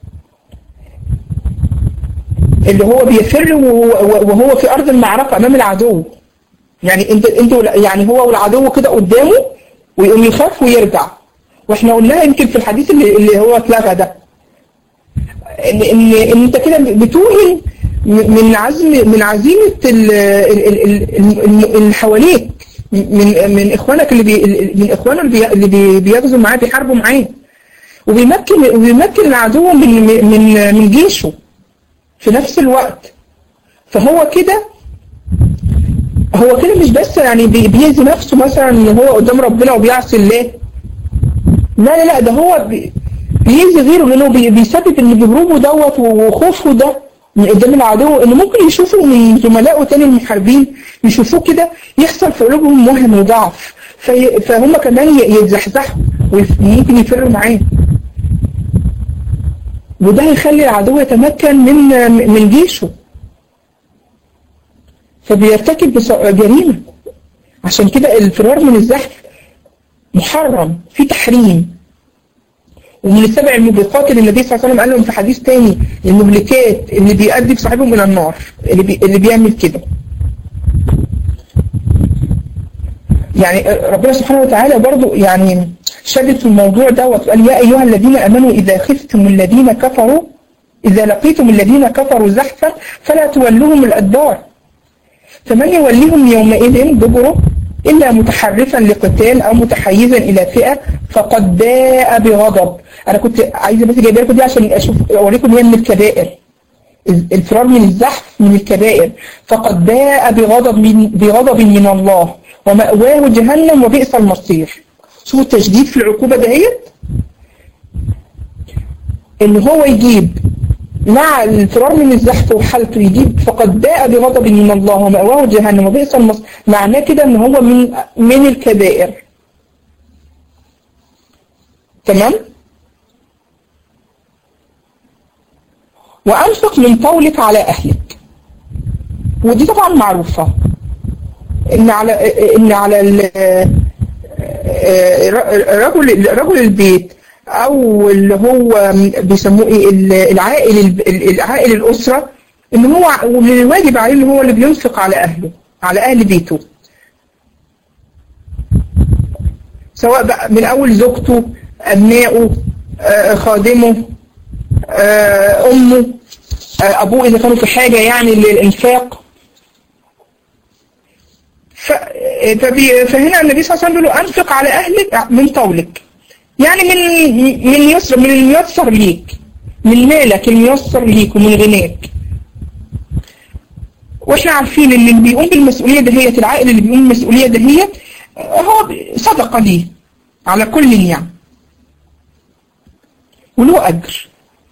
اللي هو بيفر وهو في ارض المعركة امام العدو يعني انت انت يعني هو والعدو كده قدامه ويقوم يخاف ويرجع واحنا قلناها يمكن في الحديث اللي, اللي هو اتلغى ده ان ان, إن انت كده بتوهن من عزم من عزيمه اللي حواليك من من اخوانك اللي بي من اخوانه اللي, اللي بي بيغزوا معاه بيحاربوا معاه وبيمكن وبيمكن العدو من من من جيشه في نفس الوقت فهو كده هو كده مش بس يعني بيأذي نفسه مثلا ان هو قدام ربنا وبيعصي الله لا لا لا ده هو بيأذي غيره لانه بيسبب ان بهروبه دوت وخوفه ده من قدام العدو ان ممكن يشوفوا من زملائه تاني المحاربين يشوفوه كده يحصل في قلوبهم وهن وضعف في فهم كمان يتزحزحوا وممكن يفروا معاه وده هيخلي العدو يتمكن من من جيشه فبيرتكب جريمة عشان كده الفرار من الزحف محرم في تحريم ومن السبع الموبقات اللي النبي صلى الله عليه وسلم قال لهم في حديث تاني المهلكات اللي بيؤدي بصاحبهم الى النار اللي, بي اللي بيعمل كده يعني ربنا سبحانه وتعالى برضو يعني شدد في الموضوع ده وقال يا أيها الذين أمنوا إذا خفتم الذين كفروا إذا لقيتم الذين كفروا زحفا فلا تولوهم الأدبار فمن يوليهم يومئذ دبره إلا متحرفا لقتال أو متحيزا إلى فئة فقد باء بغضب أنا كنت عايزة بس جايبه لكم دي عشان أشوف أوريكم هي من الكبائر الفرار من الزحف من الكبائر فقد باء بغضب من, بغضب من الله ومأواه جهنم وبئس المصير شوفوا التشديد في العقوبة دهيت ان هو يجيب مع الفرار من الزحف وحالته يجيب فقد باء بغضب من الله ومأواه جهنم وبئس المصير معناه كده ان هو من من الكبائر تمام وأنفق من قولك على أهلك ودي طبعا معروفة إن على إن على رجل رجل البيت أو اللي هو بيسموه إيه العائل العائل الأسرة إن هو من الواجب عليه إن هو اللي بينفق على أهله على أهل بيته سواء بقى من أول زوجته أبنائه خادمه أمه أبوه إذا كانوا في حاجة يعني للإنفاق فهنا النبي صلى الله عليه وسلم له أنفق على أهلك من طولك يعني من من يسر من الميسر ليك من مالك الميسر ليك ومن غناك واحنا عارفين ان اللي بيقوم بالمسؤولية دهيت العائل اللي بيقوم بالمسؤولية دهيت هو صدقة ليه على كل يعني وله أجر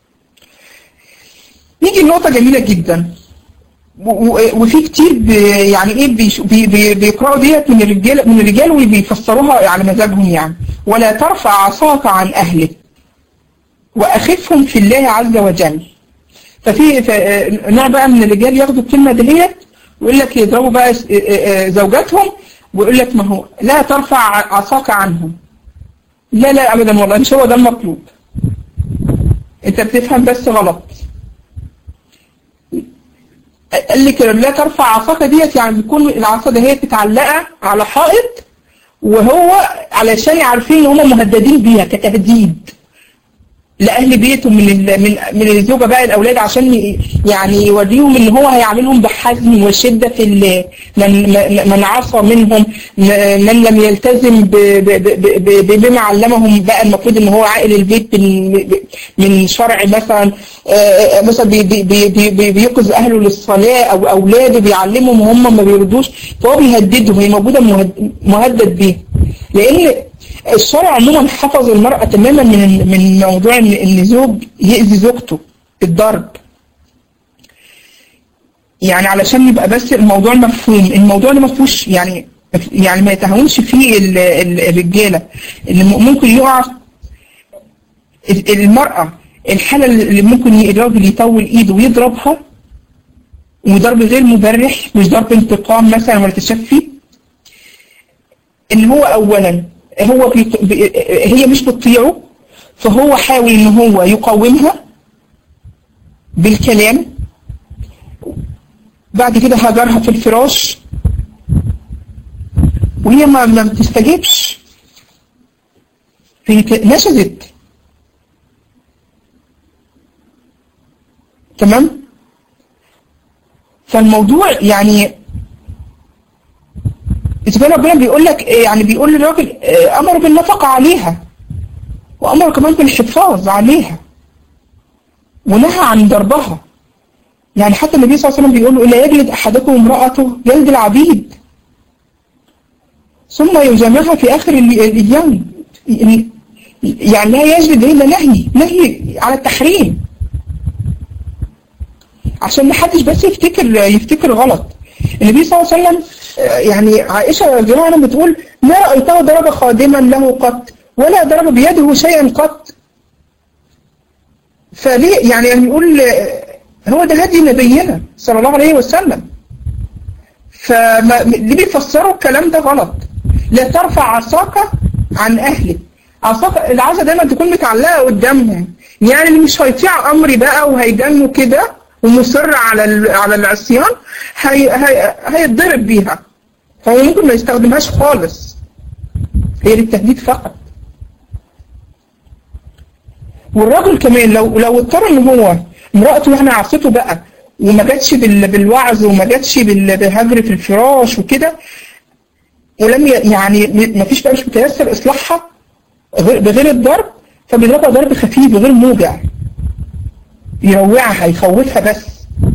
نيجي لنقطة جميلة جدا وفي كتير يعني ايه بي بي بيقرأوا ديت من الرجال من الرجال وبيفسروها على مزاجهم يعني ولا ترفع عصاك عن أهلك وأخفهم في الله عز وجل ففي نوع بقى من الرجال ياخدوا الكلمة دهيت ويقول لك يضربوا بقى زوجاتهم ويقول لك ما هو لا ترفع عصاك عنهم لا لا أبدا والله مش هو ده المطلوب انت بتفهم بس غلط قال لك لا ترفع عصاك ديت يعني بيكون العصا دهيت متعلقه على حائط وهو علشان عارفين ان هم مهددين بيها كتهديد لاهل بيته من من من الزوجه بقى الاولاد عشان يعني يوريهم ان هو هيعاملهم بحزم وشده في من من عصى منهم من لم يلتزم بما علمهم بقى المفروض ان هو عائل البيت من شرع مثلا مثلا بيقظ اهله للصلاه او اولاده بيعلمهم وهم ما بيردوش فهو بيهددهم هي موجوده مهدد بيه لان الشرع عموما حفظ المرأة تماما من من موضوع ان ان زوج يأذي زوجته الضرب يعني علشان يبقى بس الموضوع مفهوم الموضوع ده ما فيهوش يعني يعني ما يتهاونش فيه الرجاله اللي ممكن يقع المرأة الحالة اللي ممكن الراجل يطول ايده ويضربها وضرب غير مبرح مش ضرب انتقام مثلا ولا تشفي ان هو اولا هو بي... بي... هي مش بتطيعه فهو حاول ان هو يقاومها بالكلام بعد كده هجرها في الفراش وهي ما, ما بتستجيبش هي نشزت تمام فالموضوع يعني إذا ربنا بيقول لك يعني بيقول للراجل أمر بالنفقة عليها وأمر كمان بالحفاظ عليها ونهى عن ضربها يعني حتى النبي صلى الله عليه وسلم بيقول له إلا يجلد أحدكم امرأته جلد العبيد ثم يجامعها في آخر اليوم يعني لا يجلد إلا نهي نهي على التحريم عشان ما حدش بس يفتكر يفتكر غلط النبي صلى الله عليه وسلم يعني عائشة رضي الله عنها بتقول ما رأيته ضرب خادما له قط ولا ضرب بيده شيئا قط فليه يعني نقول هو ده هدي نبينا صلى الله عليه وسلم فاللي بيفسروا الكلام ده غلط لا ترفع عصاك عن أهلك عصاك العصا دايما تكون متعلقة قدامهم يعني اللي مش هيطيع أمري بقى وهيجنوا كده ومصر على على العصيان هي هي هيتضرب بيها فهو ممكن ما يستخدمهاش خالص هي للتهديد فقط والراجل كمان لو لو اضطر ان هو امرأته يعني عصته بقى وما جاتش بالوعظ وما جاتش بالهجر في الفراش وكده ولم يعني ما فيش بقى مش متيسر اصلاحها بغير الضرب فبيضربها ضرب خفيف غير موجع يروعها يخوفها بس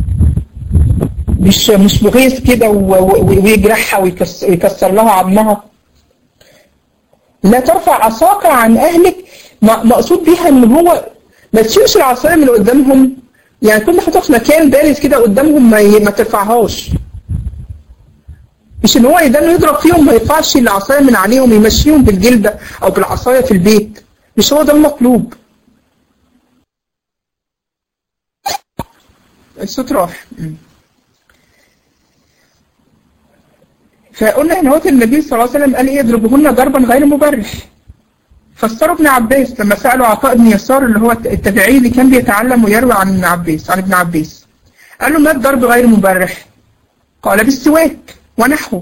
مش مش مغيث كده ويجرحها ويكسر لها عظمها لا ترفع عصاك عن اهلك مقصود بيها ان هو ما تشيلش العصايه من قدامهم يعني كل ما حطها في مكان بارز كده قدامهم ما ما ترفعهاش مش ان هو يدانه يضرب فيهم ما يرفعش العصايه من عليهم يمشيهم بالجلده او بالعصايه في البيت مش هو ده المطلوب الصوت راح فقلنا ان هو النبي صلى الله عليه وسلم قال ايه يضربهن ضربا غير مبرح فسروا ابن عباس لما سألوا عطاء بن يسار اللي هو التابعي اللي كان بيتعلم ويروي عن ابن عباس عن ابن عباس قال له ما الضرب غير مبرح قال بالسواك ونحوه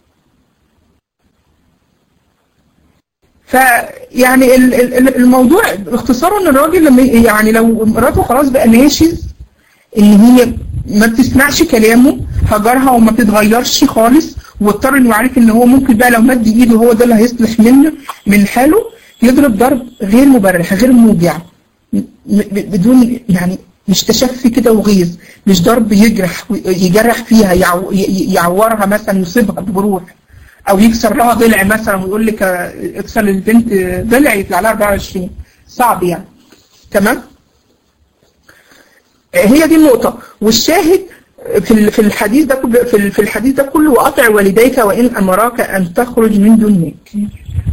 فيعني الموضوع باختصار ان الراجل لما يعني لو مراته خلاص بقى ناشز ان هي ما بتسمعش كلامه هجرها وما بتتغيرش خالص واضطر انه يعرف ان هو ممكن بقى لو مد ايده هو ده اللي هيصلح منه من حاله يضرب ضرب غير مبرح غير موجع بدون يعني مش تشفي كده وغيظ مش ضرب يجرح يجرح فيها يعو يعورها مثلا يصيبها بجروح او يكسر لها ضلع مثلا ويقول لك اكسر للبنت ضلع يطلع لها 24 صعب يعني تمام هي دي النقطة والشاهد في في الحديث ده في الحديث ده كله وأطع والديك وإن أمراك أن تخرج من دونك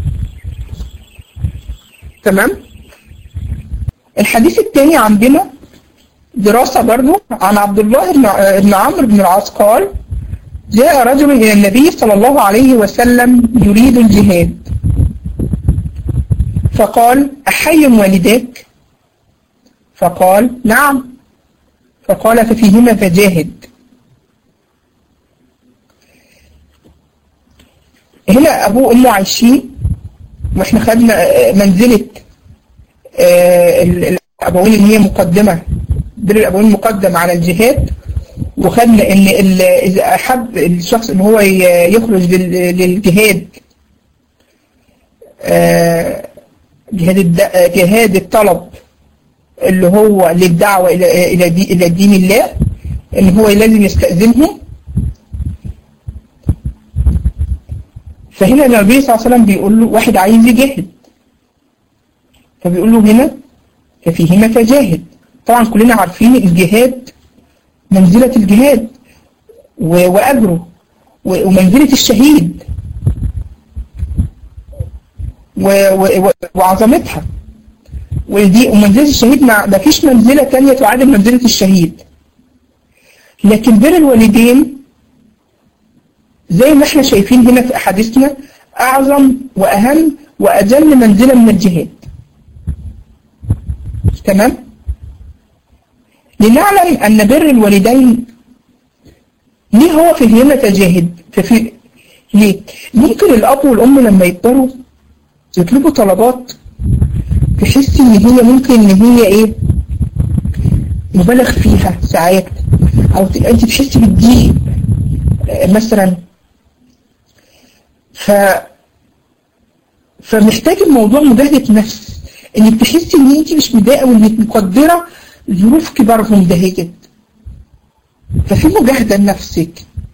تمام الحديث الثاني عندنا دراسة برضو عن عبد الله بن عمرو بن العاص قال جاء رجل إلى النبي صلى الله عليه وسلم يريد الجهاد فقال أحي والداك فقال نعم فقال ففيهما فجاهد هنا أبوه وأمه عايشين واحنا خدنا منزلة الأبوين اللي هي مقدمة بر الأبوين مقدم على الجهاد وخدنا ان إذا أحب الشخص ان هو يخرج للجهاد جهاد جهاد الطلب اللي هو للدعوة إلى إلى إلى دين الله إن هو لازم يستأذنهم فهنا النبي صلى الله عليه وسلم بيقول له واحد عايز يجاهد فبيقول له هنا ففيهما فجاهد طبعا كلنا عارفين الجهاد منزلة الجهاد وأجره ومنزلة الشهيد وعظمتها ودي ومنزلة الشهيد ما فيش منزلة تانية تعادل منزلة الشهيد لكن بر الوالدين زي ما احنا شايفين هنا في أحاديثنا أعظم وأهم وأجل منزلة من الجهاد تمام لنعلم أن بر الوالدين ليه هو في الهمة تجاهد ففي ليه ممكن الأب والأم لما يكبروا يطلبوا طلبات تحس ان هي ممكن ان هي ايه مبالغ فيها ساعات او انت تحسي بالضيق مثلا ف فمحتاج الموضوع مجاهدة نفس انك تحسي ان انت مش متضايقه وانك مقدره ظروف كبارهم دهيت ففي مجاهدة لنفسك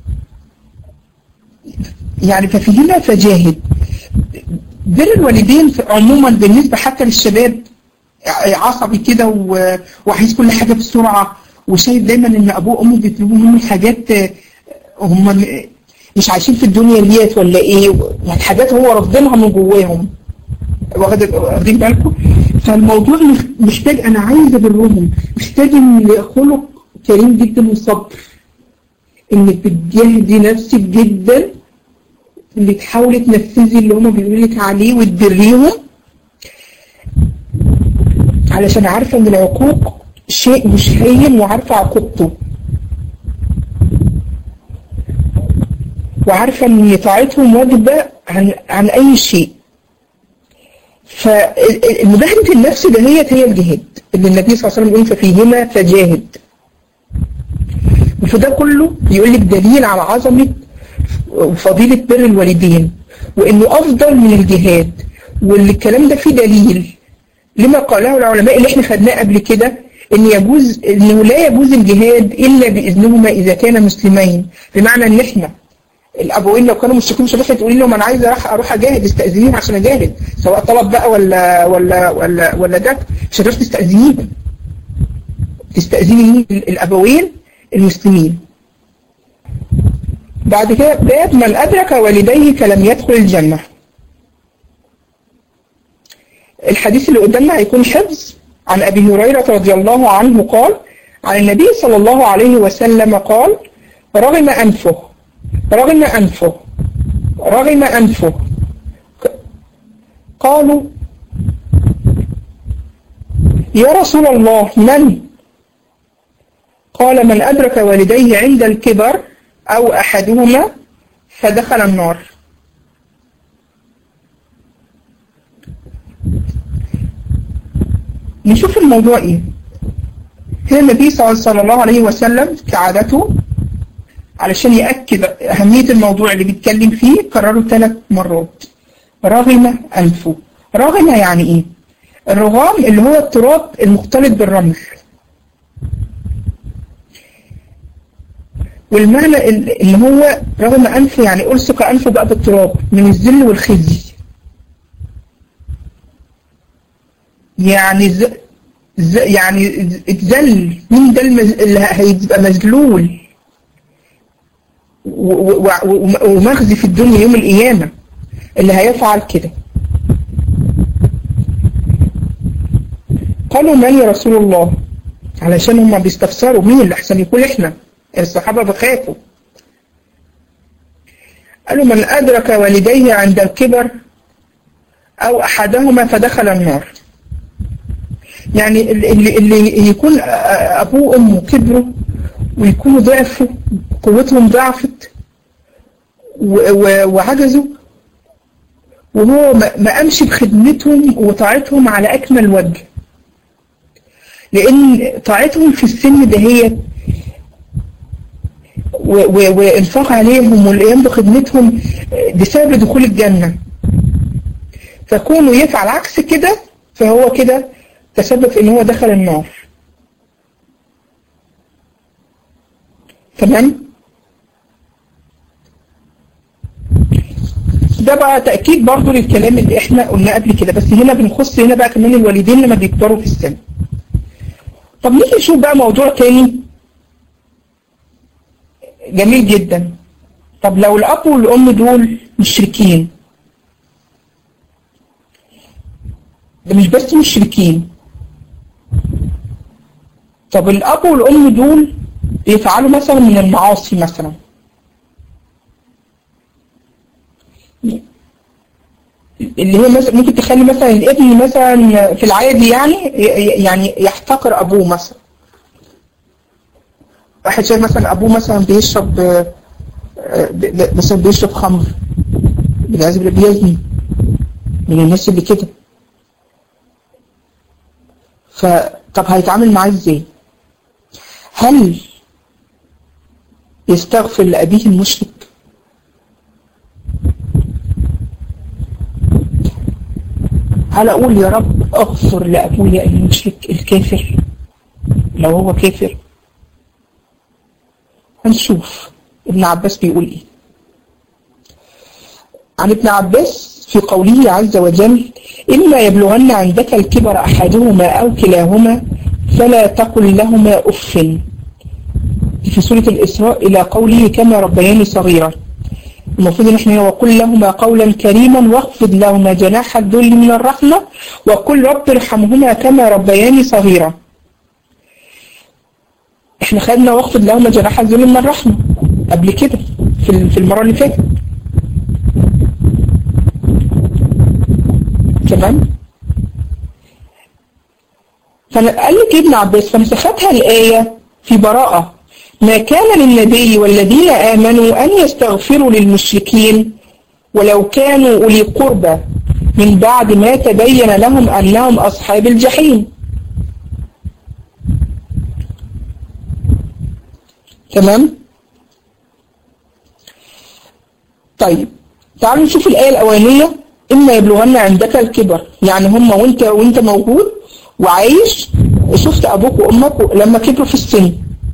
يعني ففي هنا فجاهد بر الوالدين عموما بالنسبة حتى للشباب عصبي كده وعايز كل حاجة بسرعة وشايف دايما ان ابوه وامه بيطلبوا منه حاجات آه، هم مش عايشين في الدنيا ديت ولا ايه يعني حاجات هو رافضينها من جواهم واخد- واخدين بالكم فالموضوع مش- محتاج انا عايز ابرهم محتاج ان خلق كريم جدا وصبر انك بتجاهدي نفسك جدا اللي تحاولي تنفذي اللي هما بيقولوا لك عليه وتبريهم علشان عارفه ان العقوق شيء مش هين وعارفه عقوبته وعارفه ان طاعتهم واجبه عن عن اي شيء فمجاهده النفس دهيت هي الجهاد اللي النبي صلى الله عليه وسلم يقول ففيهما فجاهد وفده كله يقول لك دليل على عظمه وفضيلة بر الوالدين وانه افضل من الجهاد والكلام ده فيه دليل لما قاله العلماء اللي احنا خدناه قبل كده ان يجوز انه لا يجوز الجهاد الا باذنهما اذا كانا مسلمين بمعنى ان احنا الابوين لو كانوا مشركين مش هتروحي تقولي لهم انا عايز اروح اروح اجاهد استاذنيني عشان اجاهد سواء طلب بقى ولا ولا ولا ولا ده مش هتروحي تستاذنيهم تستاذني مين الابوين المسلمين بعد كده باب من أدرك والديه فلم يدخل الجنة الحديث اللي قدامنا هيكون حفظ عن أبي هريرة رضي الله عنه قال عن النبي صلى الله عليه وسلم قال رغم أنفه رغم أنفه رغم أنفه قالوا يا رسول الله من قال من أدرك والديه عند الكبر أو أحدهما فدخل النار نشوف الموضوع إيه هنا النبي صلى الله عليه وسلم كعادته علشان يأكد أهمية الموضوع اللي بيتكلم فيه كرره ثلاث مرات رغم أنفه رغم يعني إيه الرغام اللي هو التراب المختلط بالرمل والمعنى اللي هو رغم أنفه يعني ألصق أنفه بقى بالتراب من الذل والخزي يعني ز... ز... يعني اتذل مين ده المز... اللي هيبقى مذلول و... و... و... ومخزي في الدنيا يوم القيامة اللي هيفعل كده قالوا من يا رسول الله علشان هم بيستفسروا مين اللي احسن يكون احنا الصحابة بخافوا قالوا من أدرك والديه عند الكبر أو أحدهما فدخل النار يعني اللي, اللي يكون أبوه وأمه كبروا ويكونوا ضعفوا قوتهم ضعفت وعجزوا وهو ما قامش بخدمتهم وطاعتهم على أكمل وجه لأن طاعتهم في السن دهيت وانفاق عليهم والقيام بخدمتهم بسبب دخول الجنة فكونه يفعل عكس كده فهو كده تسبب في ان هو دخل النار تمام ده بقى تأكيد برضو للكلام اللي احنا قلناه قبل كده بس هنا بنخص هنا بقى كمان الوالدين لما بيكبروا في السن طب نيجي نشوف بقى موضوع تاني جميل جدا طب لو الأب والأم دول مشركين ده مش بس مشركين طب الأب والأم دول بيفعلوا مثلا من المعاصي مثلا اللي هي مثلا ممكن تخلي مثلا الابن مثلا في العادي يعني يعني يحتقر أبوه مثلا واحد شايف مثلا ابوه مثلا بيشرب مثلا بيشرب خمر بالعياذ بالله بيزني من الناس اللي كده فطب هيتعامل معاه ازاي هل يستغفر لأبيه المشرك هل أقول يا رب أغفر لأبويا المشرك الكافر لو هو كافر هنشوف ابن عباس بيقول ايه عن ابن عباس في قوله عز وجل إما يبلغن عندك الكبر أحدهما أو كلاهما فلا تقل لهما أف في سورة الإسراء إلى قوله كما ربياني صغيرا المفروض ان احنا وقل لهما قولا كريما واخفض لهما جناح الذل من الرحمة وقل رب ارحمهما كما ربياني صغيرا احنا خدنا واخفض لهما جناح الذل من الرحمة قبل كده في في المرة اللي فاتت تمام فقال لك ابن عباس فنسختها الآية في براءة ما كان للنبي والذين آمنوا أن يستغفروا للمشركين ولو كانوا أولي قربى من بعد ما تبين لهم أنهم أصحاب الجحيم تمام طيب تعالوا نشوف الآية الأولانية إما يبلغن عندك الكبر يعني هم وانت وانت موجود وعايش شفت أبوك وأمك لما كبروا في السن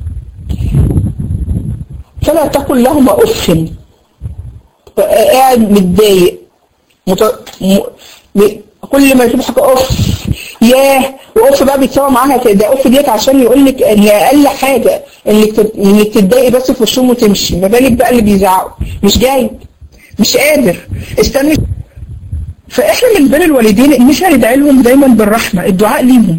فلا تقل لهما أف قاعد متضايق مت... م... م... كل ما يشوف حاجة أف ياه وأف بقى بيتساوى معاها كده أف ديت عشان يقول لك إن أقل حاجة إنك تت... إنك تتضايقي بس في وشهم وتمشي ما بالك بقى اللي بيزعقوا مش جاي مش قادر استني فإحنا من بين الوالدين إن مش هندعي لهم دايما بالرحمة الدعاء ليهم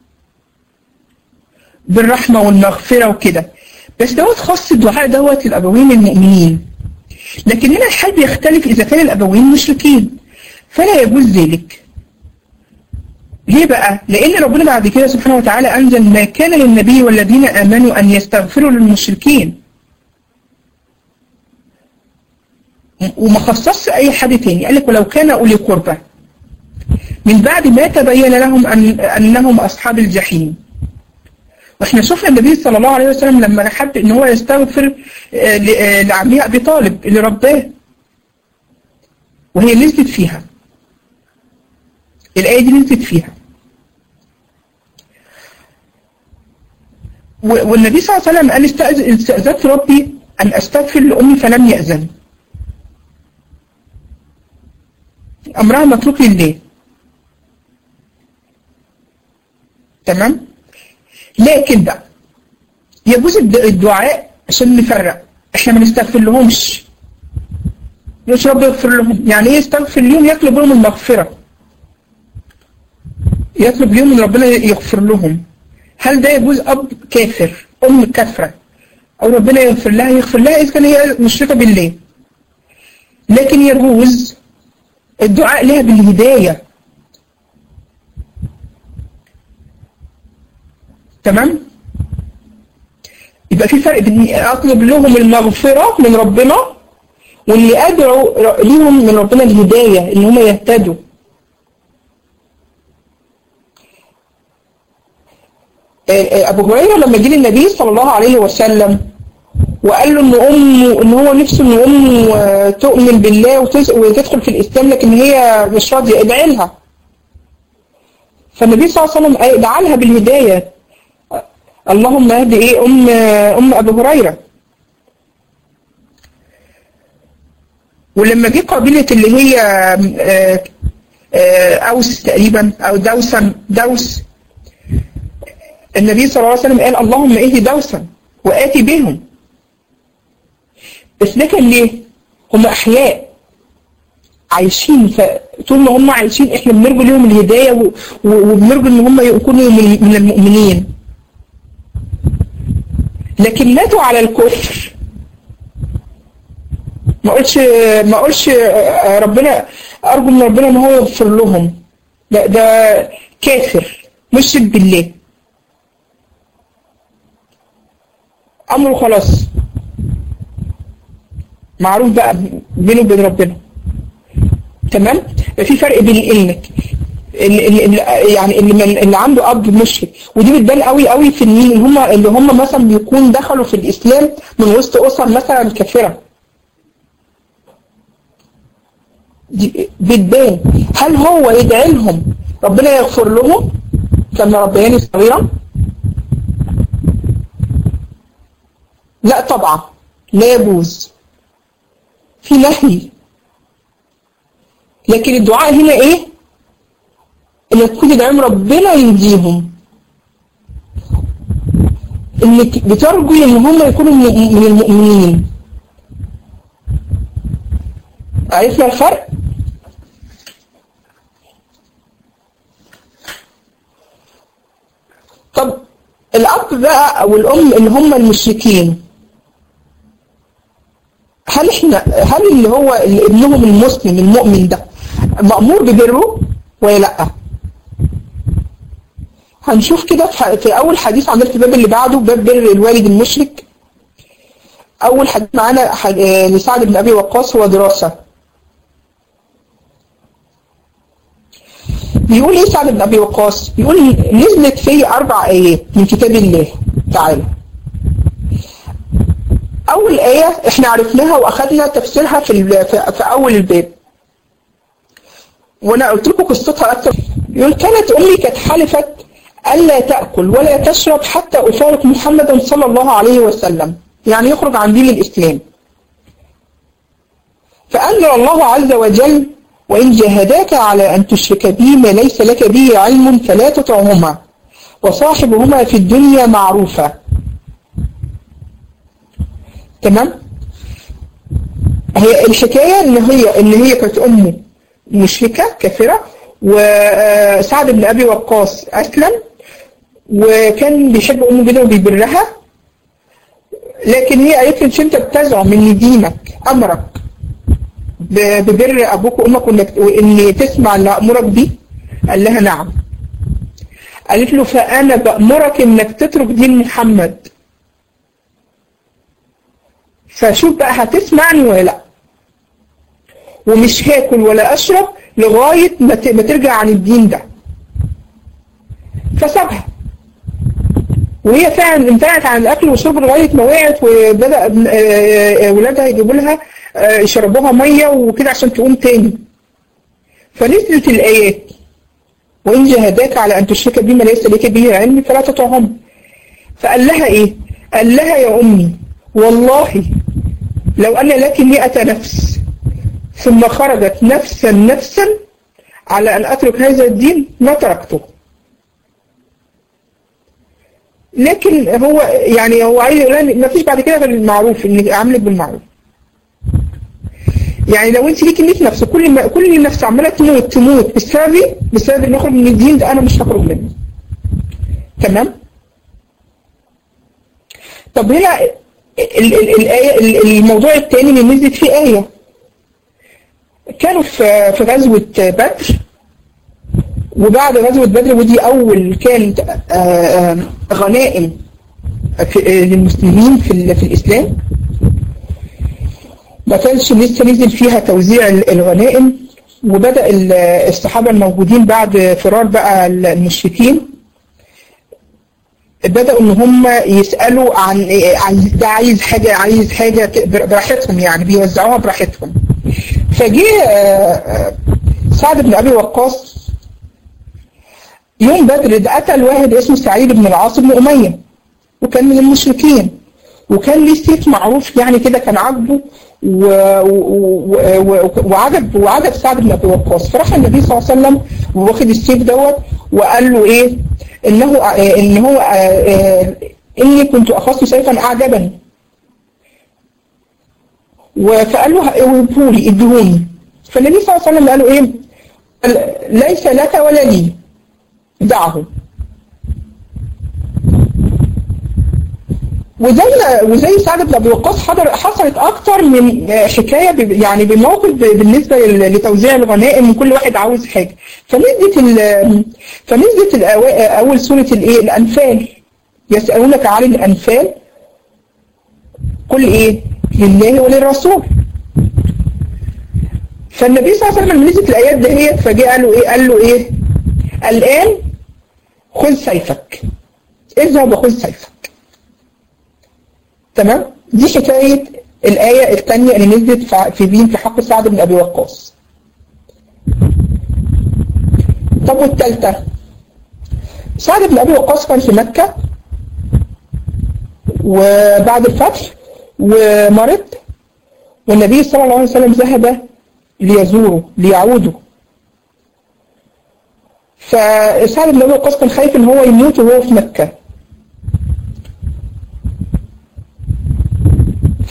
بالرحمة والمغفرة وكده بس دوت خاص الدعاء دوت الأبوين المؤمنين لكن هنا الحال بيختلف إذا كان الأبوين مشركين فلا يجوز ذلك ليه بقى؟ لأن ربنا بعد كده سبحانه وتعالى أنزل ما كان للنبي والذين آمنوا أن يستغفروا للمشركين وما خصصش أي حد تاني قال لك ولو كان أولي قربى من بعد ما تبين لهم أن أنهم أصحاب الجحيم واحنا شفنا النبي صلى الله عليه وسلم لما حب ان هو يستغفر لعمي ابي طالب اللي رباه وهي نزلت فيها الآية دي نزلت فيها والنبي صلى الله عليه وسلم قال استأذنت ربي أن أستغفر لأمي فلم يأذن أمرها متروك لله تمام لكن بقى يجوز الدعاء عشان نفرق احنا ما نستغفر لهمش مش رب يغفر لهم يعني ايه يستغفر لهم يطلب لهم المغفرة يطلب لهم ان ربنا يغفر لهم هل ده يجوز اب كافر ام كافرة او ربنا يغفر لها يغفر لها اذا كان هي مشركة بالله لكن يجوز الدعاء لها بالهداية تمام يبقى في فرق بين اطلب لهم المغفرة من ربنا واللي ادعو ليهم من ربنا الهداية ان هم يهتدوا ابو هريرة لما جه النبي صلى الله عليه وسلم وقال له ان امه ان هو نفسه ان امه تؤمن بالله وتدخل في الاسلام لكن هي مش راضيه ادعي لها فالنبي صلى الله عليه وسلم دعا لها بالهدايه اللهم اهدي ايه ام ام ابو هريره ولما جه قبيله اللي هي اوس تقريبا او دوسا دوس النبي صلى الله عليه وسلم قال اللهم اهدي دوسا واتي بهم بس ده كان ليه؟ هم احياء عايشين فطول ما هم عايشين احنا بنرجو لهم الهدايه وبنرجو ان هم يكونوا من المؤمنين لكن ماتوا على الكفر ما قلتش ما قلتش ربنا ارجو من ربنا ان هو يغفر لهم لا ده كافر مشرك بالله امره خلاص معروف بقى بينه وبين ربنا تمام في فرق بين انك اللي يعني اللي, اللي عنده اب مشرك ودي بتبان قوي قوي في المين اللي هم اللي هم مثلا بيكون دخلوا في الاسلام من وسط اسر مثلا كافره دي بتبان هل هو يدعي لهم ربنا يغفر لهم كما ربياني صغيرا لا طبعا لا يجوز في نهي لكن الدعاء هنا ايه انك تكون تدعم ربنا يهديهم انك بترجي ان هم يكونوا من من المؤمنين عرفنا الفرق طب الاب بقى او الام اللي هم المشركين هل احنا هل اللي هو اللي ابنهم المسلم المؤمن ده مأمور ببره ولا لا هنشوف كده في في اول حديث عندنا في الباب اللي بعده باب بر الوالد المشرك اول حديث معانا ح- آه، لسعد بن ابي وقاص هو دراسه بيقول ايه سعد بن ابي وقاص بيقول نزلت في اربع ايات من كتاب الله تعالى اول ايه احنا عرفناها واخدنا تفسيرها في ال- في في اول الباب وانا قلت لكم قصتها اكتر يقول كانت امي كانت حلفت الا تاكل ولا تشرب حتى افارق محمدا صلى الله عليه وسلم يعني يخرج عن دين الاسلام فانزل الله عز وجل وان جاهداك على ان تشرك بي ما ليس لك به علم فلا تطعهما وصاحبهما في الدنيا معروفا تمام هي الحكايه ان هي ان هي كانت امه مشركه كافره وسعد بن ابي وقاص اسلم وكان بيحب امه جدا وبيبرها لكن هي قالت له مش انت بتزعم ان دينك امرك ب- ببر ابوك وامك وانك وان تسمع اللي امرك بيه قال لها نعم قالت له فانا بامرك انك تترك دين محمد فشوف بقى هتسمعني ولا لا ومش هاكل ولا اشرب لغايه ما ت- ما ترجع عن الدين ده فسابها وهي فعلا امتنعت عن الاكل والشرب لغايه ما وقعت وبدا ابن- آه، آه، ولادها يجيبوا لها آه، يشربوها ميه وكده عشان تقوم تاني فنزلت الايات وان جاهداك على ان تشرك بما ليس لك به علم فلا تطعهم فقال لها ايه قال لها يا امي والله لو ان لك مئة نفس ثم خرجت نفسا نفسا على ان اترك هذا الدين ما تركته لكن هو يعني هو عايز يقول لها ما فيش بعد كده غير المعروف انك اعملك بالمعروف يعني لو انت ليكي 100 نفس كل ما كل نفس عماله تموت تموت بسببي بسبب ان اخرج من الدين ده انا مش هخرج منه تمام طب هنا ال- ال- الآية ال- الموضوع الثاني اللي نزلت فيه آية كانوا في في غزوة بدر وبعد غزوة بدر ودي أول كانت آه، آه، غنائم في- آه، للمسلمين في ال- في الإسلام ما كانش لسه نزل فيها توزيع ال- الغنائم وبدأ ال- الصحابة الموجودين بعد فرار بقى المشركين بدأوا إن هم يسألوا عن إيه، عايز ده عايز حاجة عايز حاجة ك- براحتهم يعني بيوزعوها براحتهم فجه آه، آه، سعد بن أبي وقاص يوم بدر ده قتل واحد اسمه سعيد بن العاص بن أمية وكان من المشركين وكان ليه سيف معروف يعني كده كان عاجبه و... و... و... وعجب وعجب سعد بن ابي وقاص فراح النبي صلى الله عليه وسلم واخد السيف دوت وقال له ايه انه آه، ان هو آه، آه، اني كنت اخذت سيفا اعجبني و- فقال له اوهبه لي ادهوني فالنبي صلى الله عليه وسلم قال له ايه قال ليس لك ولا لي دعه وزي وزي سعد بن ابي وقاص حضر حصلت اكتر من حكايه ب- يعني بموقف ب- بالنسبه لل- لتوزيع الغنائم وكل واحد عاوز حاجه فنزلت ال- فنزلت الأوا- اول سوره الايه الانفال يسالونك عن الانفال قل ايه لله وللرسول فالنبي صلى الله عليه وسلم لما نزلت الايات دهيت فجاء قال له ايه قال له ايه الان خذ سيفك اذهب وخذ سيفك تمام دي حكاية الآية الثانية اللي نزلت في- في دين في حق سعد بن أبي وقاص طب والثالثة سعد بن أبي وقاص كان في مكة وبعد الفتح ومرض والنبي صلى الله عليه وسلم ذهب ليزوره ليعوده فسعد بن أبي وقاص كان خايف إن هو يموت وهو في مكة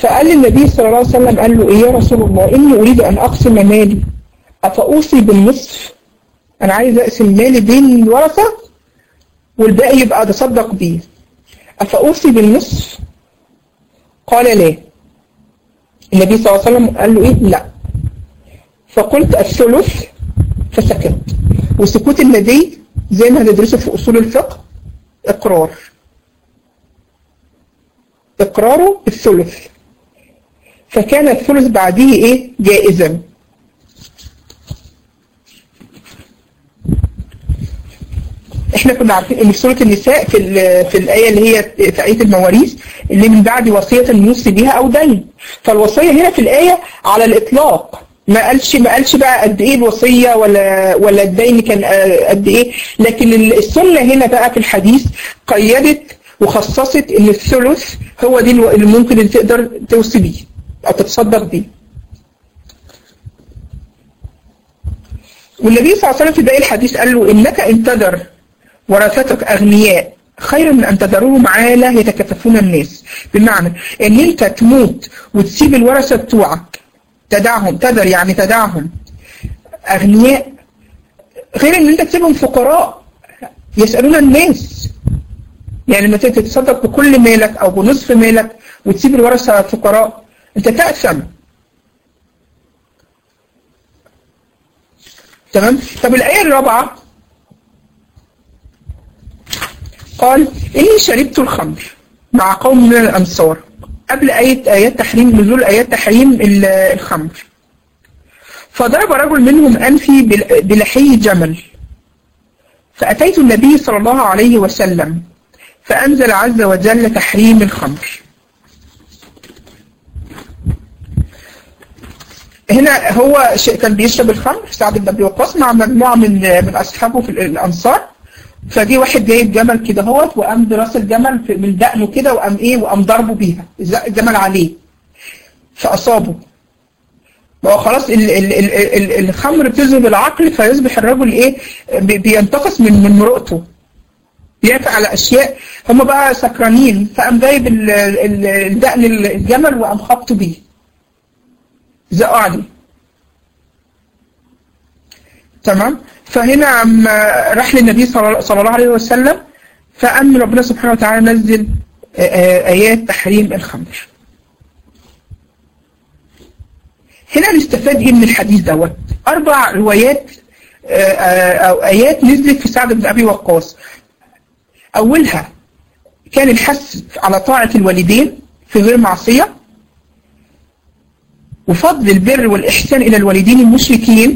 فقال النبي صلى الله عليه وسلم قال له ايه يا رسول الله اني اريد ان اقسم مالي افاوصي بالنصف انا عايز اقسم مالي بين الورثه والباقي يبقى اتصدق بيه افاوصي بالنصف قال لا النبي صلى الله عليه وسلم قال له ايه لا فقلت الثلث فسكت وسكوت النبي زي ما هندرسه في اصول الفقه اقرار اقراره الثلث فكان الثلث بعديه ايه جائزا احنا كنا عارفين ان في سوره النساء في في الايه اللي هي في ايه المواريث اللي من بعد وصيه يوصي بها او دين فالوصيه هنا في الايه على الاطلاق ما قالش ما قالش بقى قد ايه الوصيه ولا ولا الدين كان قد ايه لكن السنه هنا بقى في الحديث قيدت وخصصت ان الثلث هو دي اللي ممكن اللي تقدر توصي بيه او تتصدق بيه والنبي صلى الله عليه وسلم في باقي الحديث قال له انك ان تذر ورثتك اغنياء خير من ان تذرهم عاله يتكففون الناس بمعنى ان انت تموت وتسيب الورثه بتوعك تدعهم تذر يعني تدعهم اغنياء غير ان انت تسيبهم فقراء يسالون الناس يعني لما تتصدق بكل مالك او بنصف مالك وتسيب الورثه فقراء انت تأثم تمام طب الآية الرابعة قال إني شربت الخمر مع قوم من الأنصار قبل آية آيات تحريم نزول آيات تحريم الخمر فضرب رجل منهم أنفي بلحي جمل فأتيت النبي صلى الله عليه وسلم فأنزل عز وجل تحريم الخمر هنا هو كان بيشرب الخمر سعد بن ابي وقاص مع مجموعه من من اصحابه في الانصار فجي واحد جايب جمل كده اهوت وقام براس الجمل من دقنه كده وقام ايه وقام ضربه بيها الجمل عليه فاصابه هو خلاص ال ال ال ال الخمر بتذهب العقل فيصبح الرجل ايه بينتقص من من مرؤته بيفعل اشياء هم بقى سكرانين فقام جايب الدقن الجمل وقام خبطه بيه زقوا عليه تمام فهنا عم راح للنبي صلى الله عليه وسلم فأن ربنا سبحانه وتعالى نزل آيات تحريم الخمر هنا نستفاد ايه من الحديث دوت أربع روايات أو آيات نزلت في سعد بن أبي وقاص أولها كان الحث على طاعة الوالدين في غير معصية وفضل البر والإحسان إلى الوالدين المشركين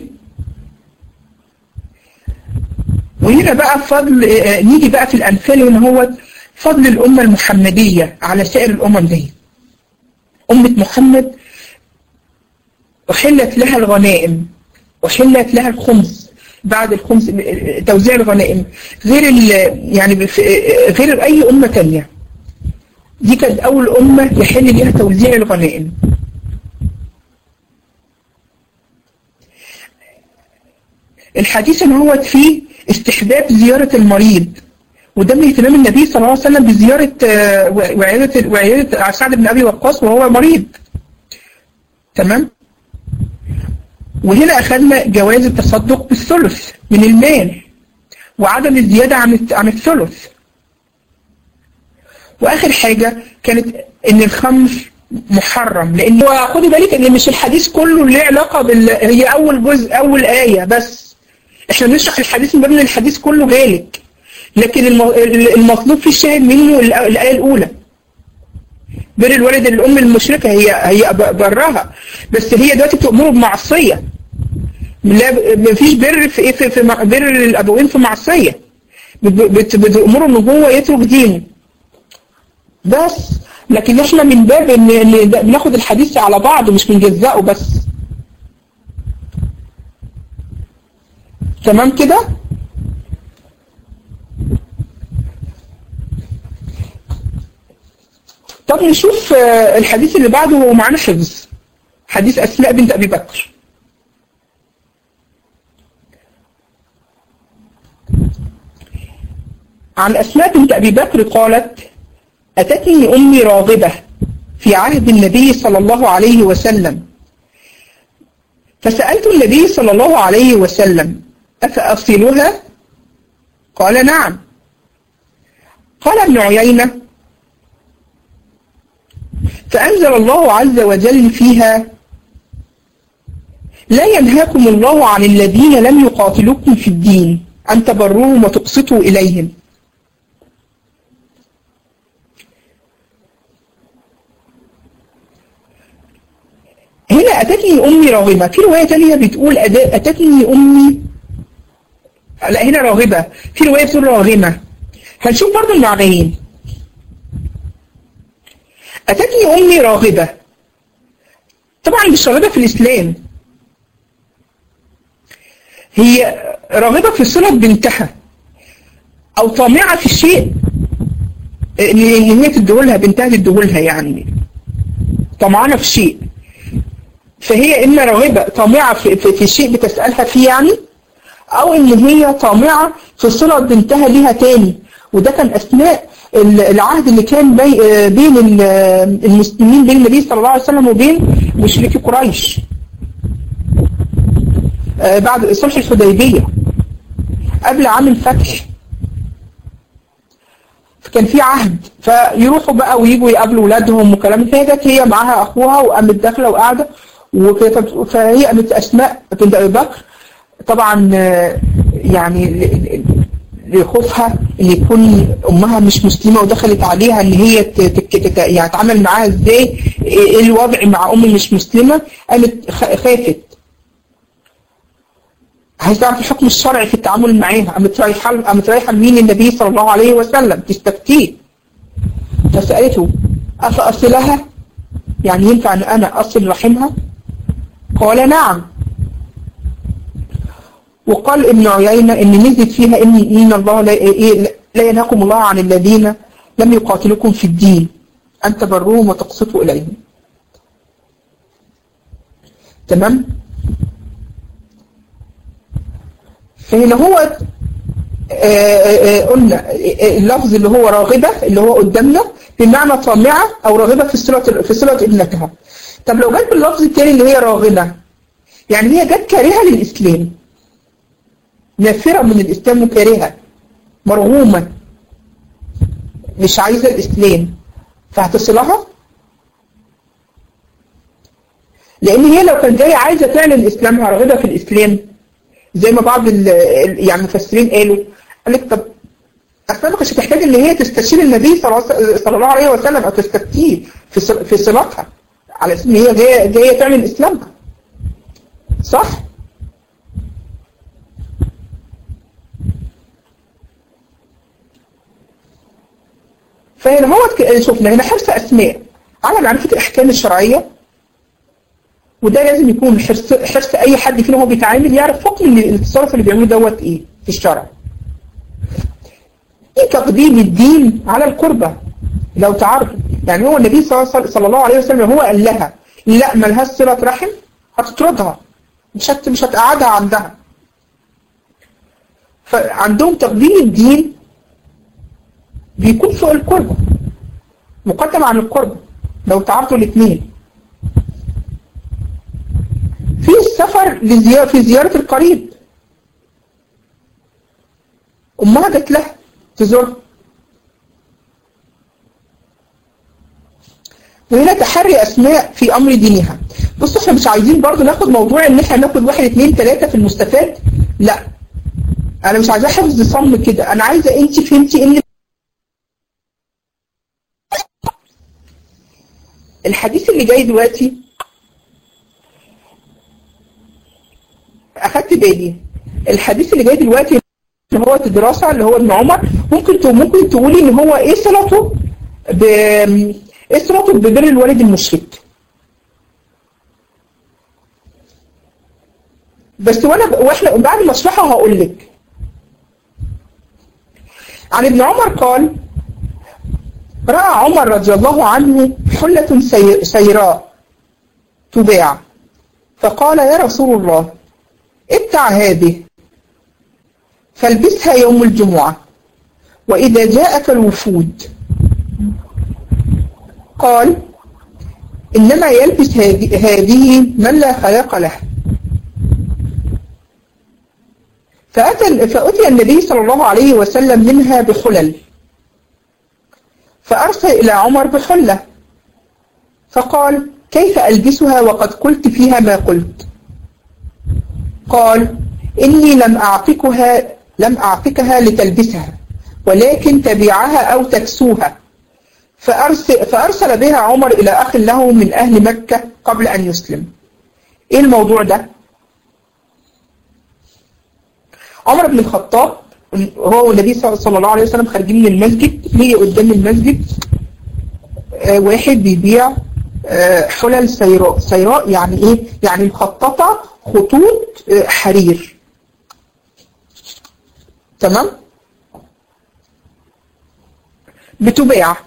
وهنا بقى فضل نيجي بقى في الأمثال هنا هو فضل الأمة المحمدية على سائر الأمم دي أمة محمد أحلت لها الغنائم أحلت لها الخمس بعد الخمس توزيع الغنائم غير يعني غير أي أمة تانية دي كانت أول أمة يحل لها توزيع الغنائم الحديث ان هو فيه استحباب زيارة المريض وده من اهتمام النبي صلى الله عليه وسلم بزيارة وعيادة وعيادة سعد بن أبي وقاص وهو مريض تمام وهنا أخذنا جواز التصدق بالثلث من المال وعدم الزيادة عن عن الثلث وآخر حاجة كانت إن الخمر محرم لأن هو خدي بالك إن مش الحديث كله ليه علاقة بال هي أول جزء أول آية بس احنا بنشرح الحديث من باب الحديث كله جالك لكن المطلوب في الشاهد منه الآية الأولى بر الوالد الأم المشركة هي هي برها بس هي دلوقتي بتأمره بمعصية لا مفيش بر في ايه في, في بر الأبوين في معصية بتأمره ان هو يترك دينه بس لكن احنا من باب ان بناخد الحديث على بعض مش بنجزئه بس تمام كده طب نشوف الحديث اللي بعده هو معانا حفظ حديث أسماء بنت أبي بكر عن أسماء بنت أبي بكر قالت أتتني أمي راغبة في عهد النبي صلى الله عليه وسلم فسألت النبي صلى الله عليه وسلم أفأصلها قال نعم قال ابن عيينة فأنزل الله عز وجل فيها لا ينهاكم الله عن الذين لم يقاتلوكم في الدين أن تبروهم وتقسطوا إليهم هنا أتتني أمي راغبة في رواية تانية بتقول أتتني أمي لا هنا راغبة في رواية بتقول راغمة هنشوف برضو المعنيين أتتني أمي راغبة طبعا مش راغبة في الإسلام هي راغبة في صلة بنتها أو طامعة في الشيء إن هي تديهولها بنتها تديهولها يعني طمعانة في شيء فهي إما راغبة طامعة في, في, في شيء بتسألها فيه يعني أو إن هي طامعة في صلة بنتها ليها تاني وده كان أثناء العهد اللي كان بي بين المسلمين بين النبي صلى الله عليه وسلم وبين مشركي قريش بعد صلح الحديبية قبل عام الفتح كان في عهد فيروحوا بقى ويجوا يقابلوا ولادهم وكلام فهي جت هي معاها اخوها وقامت داخله وقاعده فهي قامت اسماء بنت ابي بكر طبعا يعني لخوفها ان يكون امها مش مسلمه ودخلت عليها ان هي يعني تتعامل معاها ازاي ايه الوضع مع ام مش مسلمه قامت خافت عايز تعرف الحكم الشرعي في التعامل معاها قامت رايحه قامت رايحه لمين النبي صلى الله عليه وسلم تستفتيه فسالته افاصلها يعني ينفع ان انا اصل رحمها قال نعم وقال ابن عيينة ان نزلت فيها ان ان الله لا, لا ينهاكم الله عن الذين لم يقاتلوكم في الدين ان تبروهم وتقسطوا اليهم تمام فهنا هو قلنا اللفظ اللي هو راغبة اللي هو قدامنا بمعنى طامعة او راغبة في صلة في صلة ابنتها طب لو جت باللفظ الثاني اللي هي راغبة يعني هي جت كارهة للإسلام نافرة من الإسلام وكارهة مرغومة مش عايزة الإسلام فهتصلها لأن هي لو كانت جاية عايزة تعلن إسلامها راغبة في الإسلام زي ما بعض يعني المفسرين قالوا قال لك طب أصلا ما كانتش تحتاج إن هي تستشير النبي صلى الله عليه وسلم أو تستفتيه في في صلاتها على اساس إن هي جاية جاية تعلن إسلامها صح؟ فهنا هو شفنا هنا حرص أسماء على معرفة الأحكام الشرعية وده لازم يكون حرص, حرص أي حد فينا هو بيتعامل يعرف حكم التصرف اللي بيعمله دوت إيه في الشرع إيه تقديم الدين على القربة لو تعرف يعني هو النبي صلى الله عليه وسلم هو قال لها لا ملهاش صلة رحم هتطردها مش هت مش هتقعدها عندها فعندهم تقديم الدين بيكون فوق القربة مقدم عن القربة لو تعرضوا الاثنين في السفر لزيارة في زيارة القريب أمها جت لها تزورها وهنا تحري أسماء في أمر دينها بصوا احنا مش عايزين برضو ناخد موضوع ان احنا ناخد واحد اثنين ثلاثة في المستفاد لا انا مش عايزاه حفظ صم كده انا عايزة انت فهمتي ان الحديث اللي جاي دلوقتي اخدت بالي الحديث اللي جاي دلوقتي اللي هو الدراسة اللي هو ابن عمر ممكن ممكن تقولي ان هو ايه صلته ب ايه صلته ببر الوالد المشرك بس وانا واحنا بعد ما اشرحها هقول لك عن ابن عمر قال رأى عمر رضي الله عنه حلة سيراء تباع فقال يا رسول الله ابتع هذه فالبسها يوم الجمعة وإذا جاءك الوفود قال إنما يلبس هذه من لا خلاق له فأتى فأتي النبي صلى الله عليه وسلم منها بحلل فأرسل إلى عمر بحلة فقال كيف ألبسها وقد قلت فيها ما قلت قال إني لم أعطيكها لم أعطيكها لتلبسها ولكن تبيعها أو تكسوها فأرسل, فأرسل بها عمر إلى أخ له من أهل مكة قبل أن يسلم إيه الموضوع ده عمر بن الخطاب هو والنبي صلى الله عليه وسلم خارجين من المسجد هي قدام المسجد آه واحد بيبيع آه حلل سيراء سيراء يعني ايه يعني مخططة خطوط آه حرير تمام بتباع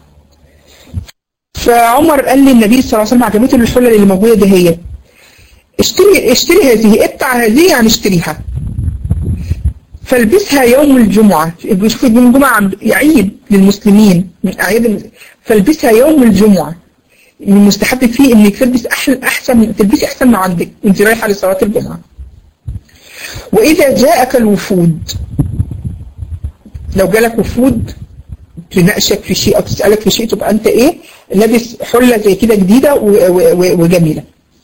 فعمر قال للنبي صلى الله عليه وسلم عجبته الحلل اللي موجوده دي هي اشتري اشتري هذه ابتع هذه يعني اشتريها فالبسها يوم الجمعة شوف يوم الجمعة عيد للمسلمين من أعياد فالبسها يوم الجمعة المستحب فيه انك تلبس احسن احسن تلبسي احسن ما عندك وانت رايحه لصلاه الجمعه. واذا جاءك الوفود لو جالك وفود تناقشك في شيء او تسالك في شيء تبقى انت ايه لابس حله زي كده جديده وجميله.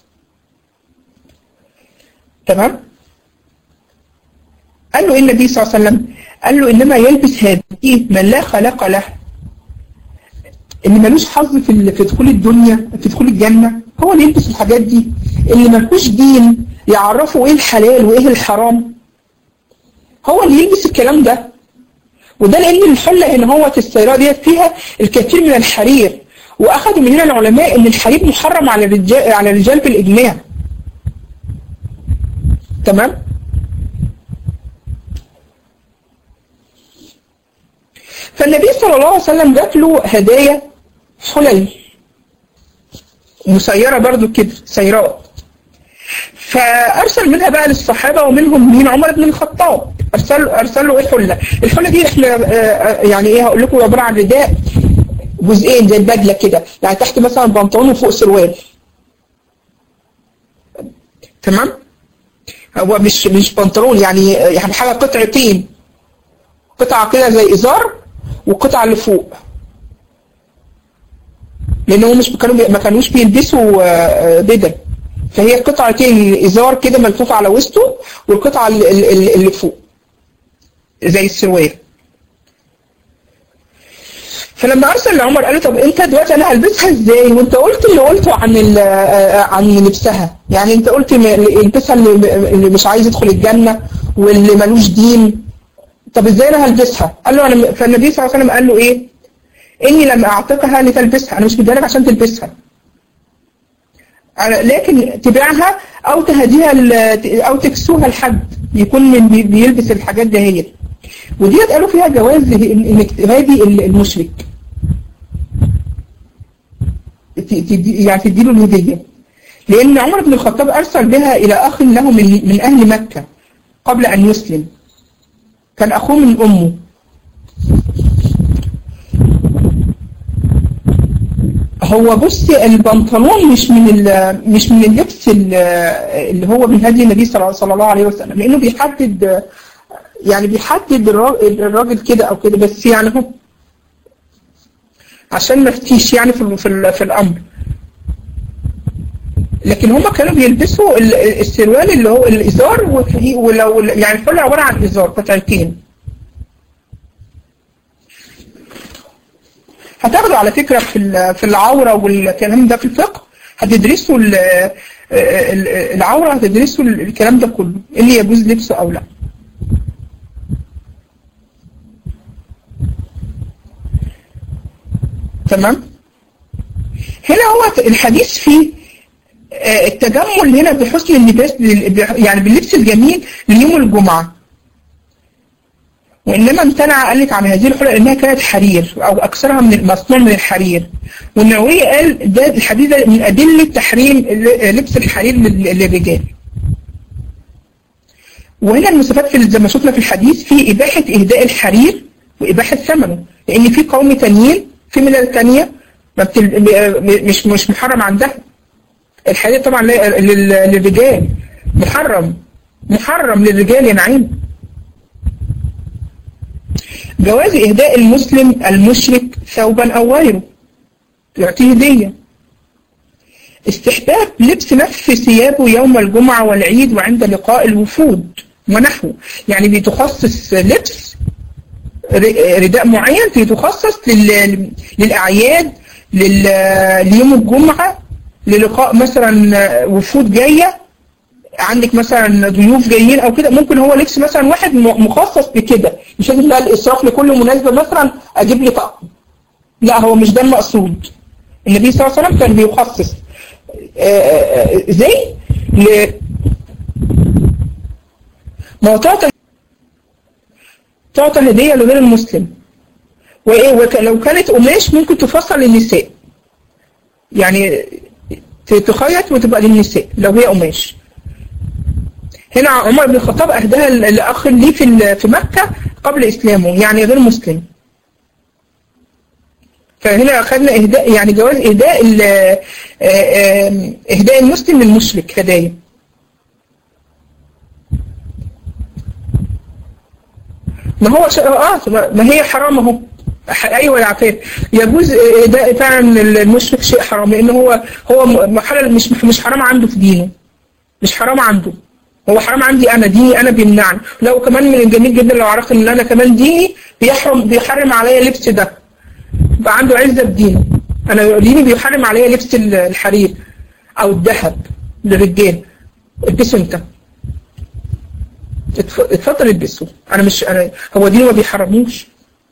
تمام؟ قال له إيه النبي صلى الله عليه وسلم قال له إنما يلبس هذه من لا خلق له اللي ملوش حظ في في دخول الدنيا في دخول الجنة هو اللي يلبس الحاجات دي اللي ملوش دين يعرفه ايه الحلال وايه الحرام هو اللي يلبس الكلام ده وده لان الحلة هنا هو السيارة ديت فيها الكثير من الحرير واخذوا من هنا العلماء ان الحرير محرم على الرجال على الرجال بالاجماع تمام فالنبي صلى الله عليه وسلم جات له هدايا حلل مسيرة برضو كده سيراء فأرسل منها بقى للصحابة ومنهم مين عمر بن الخطاب أرسل أرسل له إيه حلة الحلة دي إحنا يعني إيه هقول لكم عبارة عن رداء جزئين زي البدلة كده يعني تحت مثلا بنطلون وفوق سروال تمام هو مش مش بنطلون يعني يعني حاجة قطعتين قطعة كده زي إزار والقطعة اللي فوق لان هم مش كانوا ما كانوش بيلبسوا بدل فهي قطعتين ازار كده ملفوف على وسطه والقطعه اللي, اللي فوق زي السروال فلما ارسل لعمر قال له طب انت دلوقتي انا هلبسها ازاي وانت قلت اللي قلته عن عن لبسها يعني انت قلت البسها اللي مش عايز يدخل الجنه واللي ملوش دين طب ازاي انا هلبسها قال له انا فالنبي صلى الله عليه وسلم قال له ايه اني لم اعتقها لتلبسها انا مش مديها لك عشان تلبسها لكن تبيعها او تهديها او تكسوها لحد يكون من بيلبس الحاجات دي هي وديت قالوا فيها جواز انك تهادي المشرك يعني تديله الهديه لان عمر بن الخطاب ارسل بها الى اخ له من من اهل مكه قبل ان يسلم كان اخوه من امه هو بص البنطلون مش من مش من اللبس اللي هو من هدي النبي صلى الله عليه وسلم لانه بيحدد يعني بيحدد الراجل كده او كده بس يعني هو عشان ما افتيش يعني في في, في الامر لكن هم كانوا بيلبسوا السروال اللي هو الازار ولو يعني الحله عباره عن ازار قطعتين هتاخدوا على فكرة في في العورة والكلام ده في الفقه هتدرسوا العورة هتدرسوا الكلام ده كله اللي يجوز لبسه أو لا تمام هنا هو الحديث فيه التجمل هنا بحسن اللباس يعني باللبس الجميل ليوم الجمعة وإنما امتنع قال لك عن هذه الحلة لأنها كانت حرير أو أكثرها من مصنوع من الحرير والنووي قال ده الحديث ده من أدلة تحريم لبس الحرير للرجال وهنا المسافات في زي ما شفنا في الحديث في إباحة إهداء الحرير وإباحة ثمنه لأن في قوم تانيين في ملل تانية ما بتل... مش مش محرم عندها الحديد طبعا لا- لل- للرجال محرم محرم للرجال يا نعيم جواز إهداء المسلم المشرك ثوبا أو غيره يعطيه هدية استحباب لبس نفس ثيابه يوم الجمعة والعيد وعند لقاء الوفود ونحوه يعني بيتخصص لبس ر- رداء معين بيتخصص لل- للأعياد لل- ليوم الجمعة للقاء مثلا وفود جاية عندك مثلا ضيوف جايين او كده ممكن هو لبس مثلا واحد م- مخصص بكده مش لازم بقى الاسراف لكل مناسبه مثلا اجيب لي طقم لا هو مش ده المقصود النبي صلى الله عليه وسلم كان بيخصص آه، آه، آه، زي ل ما هو تعطى تعطى هديه لغير المسلم وايه وك- لو كانت قماش ممكن تفصل للنساء يعني ت- تخيط وتبقى للنساء لو هي قماش هنا عمر بن الخطاب أهداها ل- لأخ ليه في ال- في مكة قبل إسلامه يعني غير مسلم فهنا أخذنا إهداء يعني جواز إهداء ال- آه، آه، إهداء المسلم للمشرك هدايا ما هو ش... اه ما هي حرام اهو ح- ايوه يا عفاف يجوز إهداء فعلا المشرك شيء حرام لان هو هو م- حلال مش مش حرام عنده في دينه مش حرام عنده هو حرام عندي انا ديني انا بيمنعني لو كمان من الجميل جدا لو عرفت ان انا كمان ديني بيحرم بيحرم عليا لبس ده يبقى عنده عزه بدينه انا ديني بيحرم عليا لبس ال- الحرير او الذهب للرجال البسه انت اتف- اتفضل البسه انا مش انا هو دينه ما بيحرموش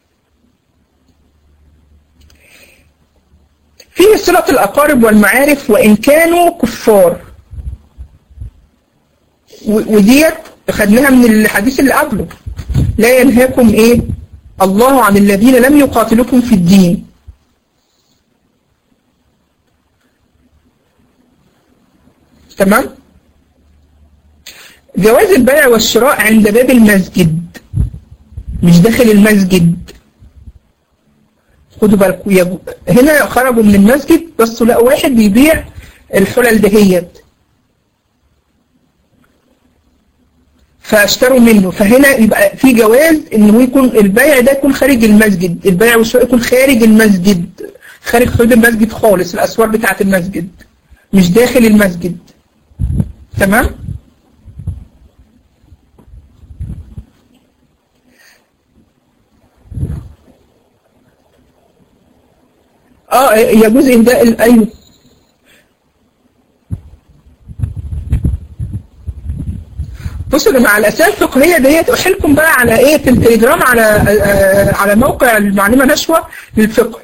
فيه صلة الأقارب والمعارف وإن كانوا كفار و- وديت خدناها من الحديث اللي قبله لا ينهاكم ايه الله عن الذين لم يقاتلوكم في الدين تمام جواز البيع والشراء عند باب المسجد مش داخل المسجد خدوا بالكم يجو- هنا خرجوا من المسجد بس لقوا واحد بيبيع الحلل دهيت فاشتروا منه فهنا يبقى في جواز انه يكون البيع ده يكون خارج المسجد البيع والشراء يكون خارج المسجد خارج حدود المسجد خالص الاسوار بتاعه المسجد مش داخل المسجد تمام اه يجوز اهداء ال- ايوه بصوا يا جماعه الاسئله الفقهيه ديت احيلكم بقى على ايه في التليجرام على آه، على موقع المعلمه نشوه للفقه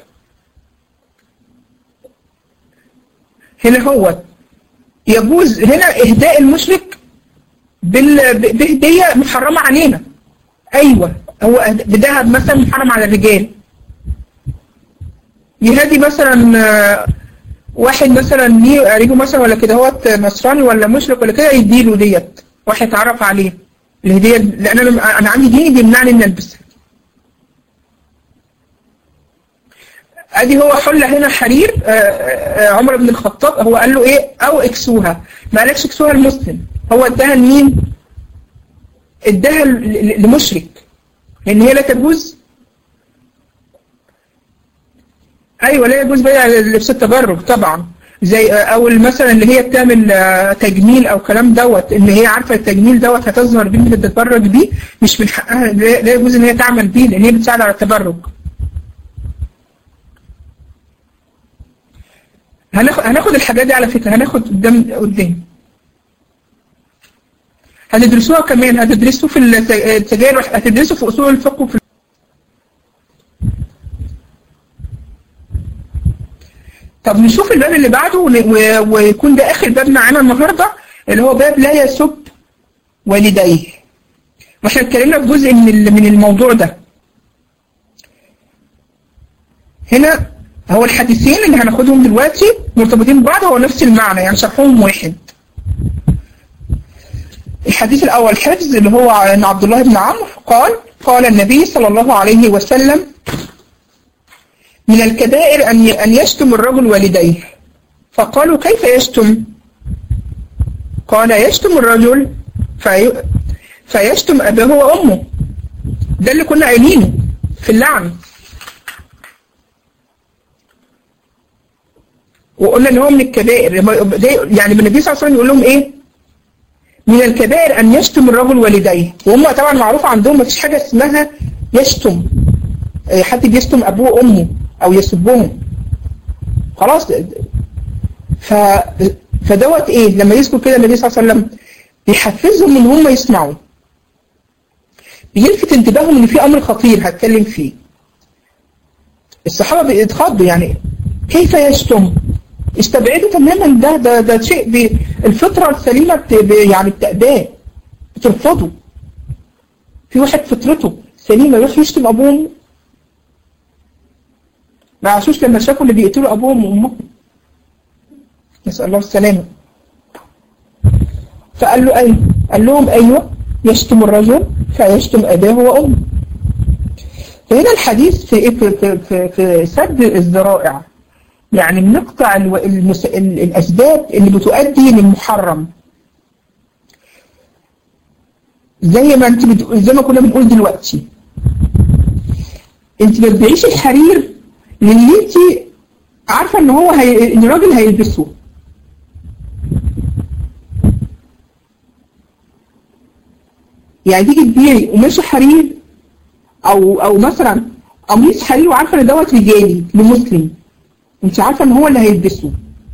هنا هو يجوز هنا اهداء المشرك بال- ب- بهديه محرمه علينا ايوه هو أهد- بذهب مثلا محرم على الرجال يهدي مثلا آه، واحد مثلا ليه قريبه مثلا ولا كده هو نصراني ولا مشرك ولا كده يديله ديت واحد يتعرف عليه الهديه لان انا انا عندي ديني بيمنعني ان البسها ادي هو حله هنا حرير آه، آه، عمر بن الخطاب هو قال له ايه او اكسوها ما قالكش اكسوها المسلم هو اداها لمين اداها ل- ل- لمشرك لان هي لا تجوز ايوه لا يجوز بيع لبس التبرج طبعا زي او مثلا اللي هي بتعمل آه، تجميل او كلام دوت ان هي عارفه التجميل دوت هتظهر بيه اللي بتتبرج بيه مش من حقها لا لا يجوز ان هي تعمل بيه لان هي بتساعد على التبرج هناخد هناخد الحاجات دي على فكره هناخد قدام قدام هتدرسوها كمان هتدرسوا في الت- التجارب هتدرسوا في اصول الفقه وفي طب نشوف الباب اللي بعده ون- و- ويكون ده اخر باب معانا النهارده اللي هو باب لا يسب والديه واحنا اتكلمنا في جزء من ال- من الموضوع ده هنا هو الحديثين اللي هناخدهم دلوقتي مرتبطين ببعض هو نفس المعنى يعني شرحهم واحد الحديث الأول حفظ اللي هو عن عبد الله بن عمرو قال قال النبي صلى الله عليه وسلم من الكبائر أن أن يشتم الرجل والديه فقالوا كيف يشتم قال يشتم الرجل في فيشتم أباه وأمه ده اللي كنا قايلينه في اللعن وقلنا ان هو من الكبائر يعني النبي صلى الله عليه وسلم يقول لهم ايه من الكبائر ان يشتم الرجل والديه وهم طبعا معروف عندهم ما فيش حاجه اسمها يشتم حد بيشتم ابوه وامه او يسبهم خلاص ف فدوت ايه لما يذكر كده النبي صلى الله عليه وسلم بيحفزهم ان هم يسمعوا بيلفت انتباههم ان في امر خطير هتكلم فيه الصحابه بيتخضوا يعني كيف يشتم استبعدوا تماما ده ده ده شيء بي الفطره السليمه بت يعني بتأباه بترفضه في واحد فطرته سليمه يروح يشتم ابوه وامه ما عاشوش لما شافوا اللي بيقتلوا ابوهم وامهم نسال الله السلامه فقال له ايوه قال لهم ايوه يشتم الرجل فيشتم اباه وامه فهنا الحديث في في في, في, في سد الذرائع يعني بنقطع المس... الأسباب اللي بتؤدي للمحرم زي ما انت بتقول زي ما كنا بنقول دلوقتي انت ما بتبيعيش الحرير للي انت عارفه ان هو هي... ان الراجل هيلبسه يعني تيجي تبيعي قماش حرير او او مثلا قميص حرير وعارفه ان دوت رجالي لمسلم انت عارفه ان هو اللي هيلبسه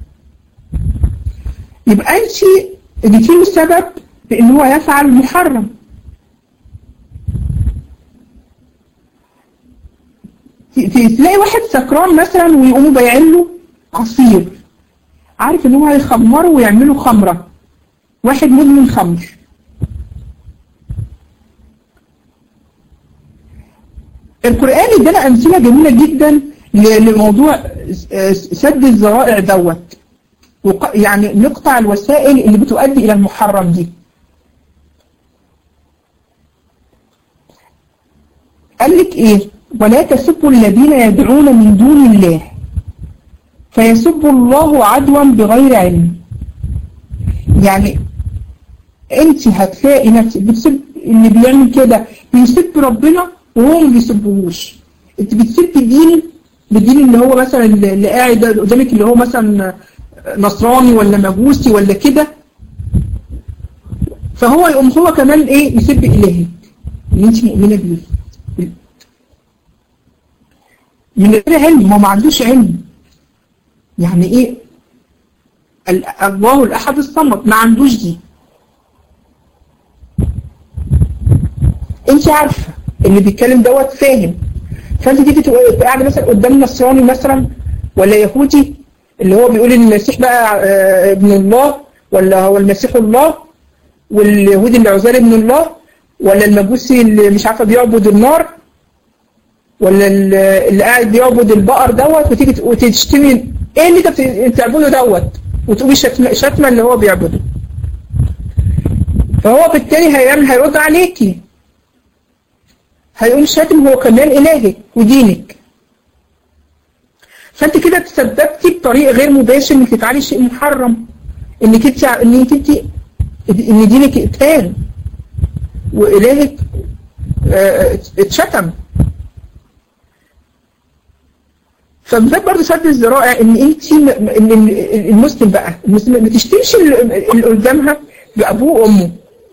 يبقى انت اديتيله السبب بان هو يفعل محرم تلاقي واحد سكران مثلا ويقوموا بايعين له عصير عارف ان هو هيخمره ويعمله خمره واحد مدمن خمر القرآن ادانا أمثلة جميلة جدا لموضوع سد الذرائع دوت يعني نقطع الوسائل اللي بتؤدي إلى المحرم دي قال لك إيه ولا تسبوا الذين يدعون من دون الله فيسبوا الله عدوا بغير علم يعني انت هتلاقي نفسك بتسب اللي بيعمل كده بيسب ربنا وهو ما بيسبهوش انت بتسب دين بالدين اللي هو مثلا اللي قاعد قدامك اللي هو مثلا نصراني ولا مجوسي ولا كده فهو يقوم هو كمان ايه يسب الهك اللي انت مؤمنه بيه من غير علم هو ما عندوش علم يعني ايه الله الاحد الصمد ما عندوش دي انت عارفه اللي بيتكلم دوت فاهم فانت تيجي تبقى قاعده مثلا قدام نصراني مثلا ولا يهودي اللي هو بيقول ان المسيح بقى ابن الله ولا هو المسيح الله واليهودي اللي عزير ابن الله ولا المجوسي اللي مش عارفه بيعبد النار ولا اللي قاعد بيعبد البقر دوت وتيجي وتشتمي ايه اللي انت بتعبده دوت وتقولي شتمه شتمه اللي هو بيعبده فهو بالتالي هيعمل هيرد عليكي هيقوم شاتم هو كمان إلهك ودينك فانت كده تسببتي بطريق غير مباشر انك تفعلي شيء محرم انك انت انك انت ان دينك اتقال والهك اه اتشتم فمن برضه سد الذرائع ان انت ان المسلم بقى المسلم ما تشتمش اللي قدامها بابوه وامه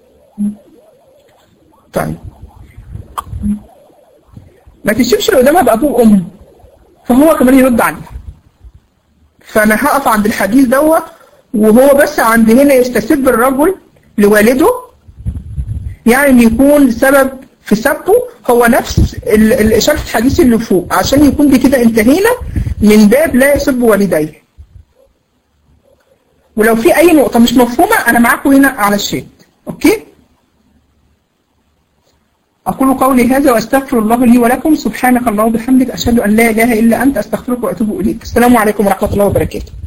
طيب ما تشوفش اللي قدامها بأبوه وأمه فهو كمان يرد عليها فأنا هقف عند الحديث دوت وهو بس عند هنا يستسب الرجل لوالده يعني ان يكون سبب في سبه هو نفس شرح الحديث اللي فوق عشان يكون بكده انتهينا من باب لا يسب والديه ولو في اي نقطة مش مفهومة انا معاكم هنا على الشات اوكي أقول قولي هذا وأستغفر الله لي ولكم سبحانك الله وبحمدك أشهد أن لا إله إلا أنت أستغفرك وأتوب إليك السلام عليكم ورحمة الله وبركاته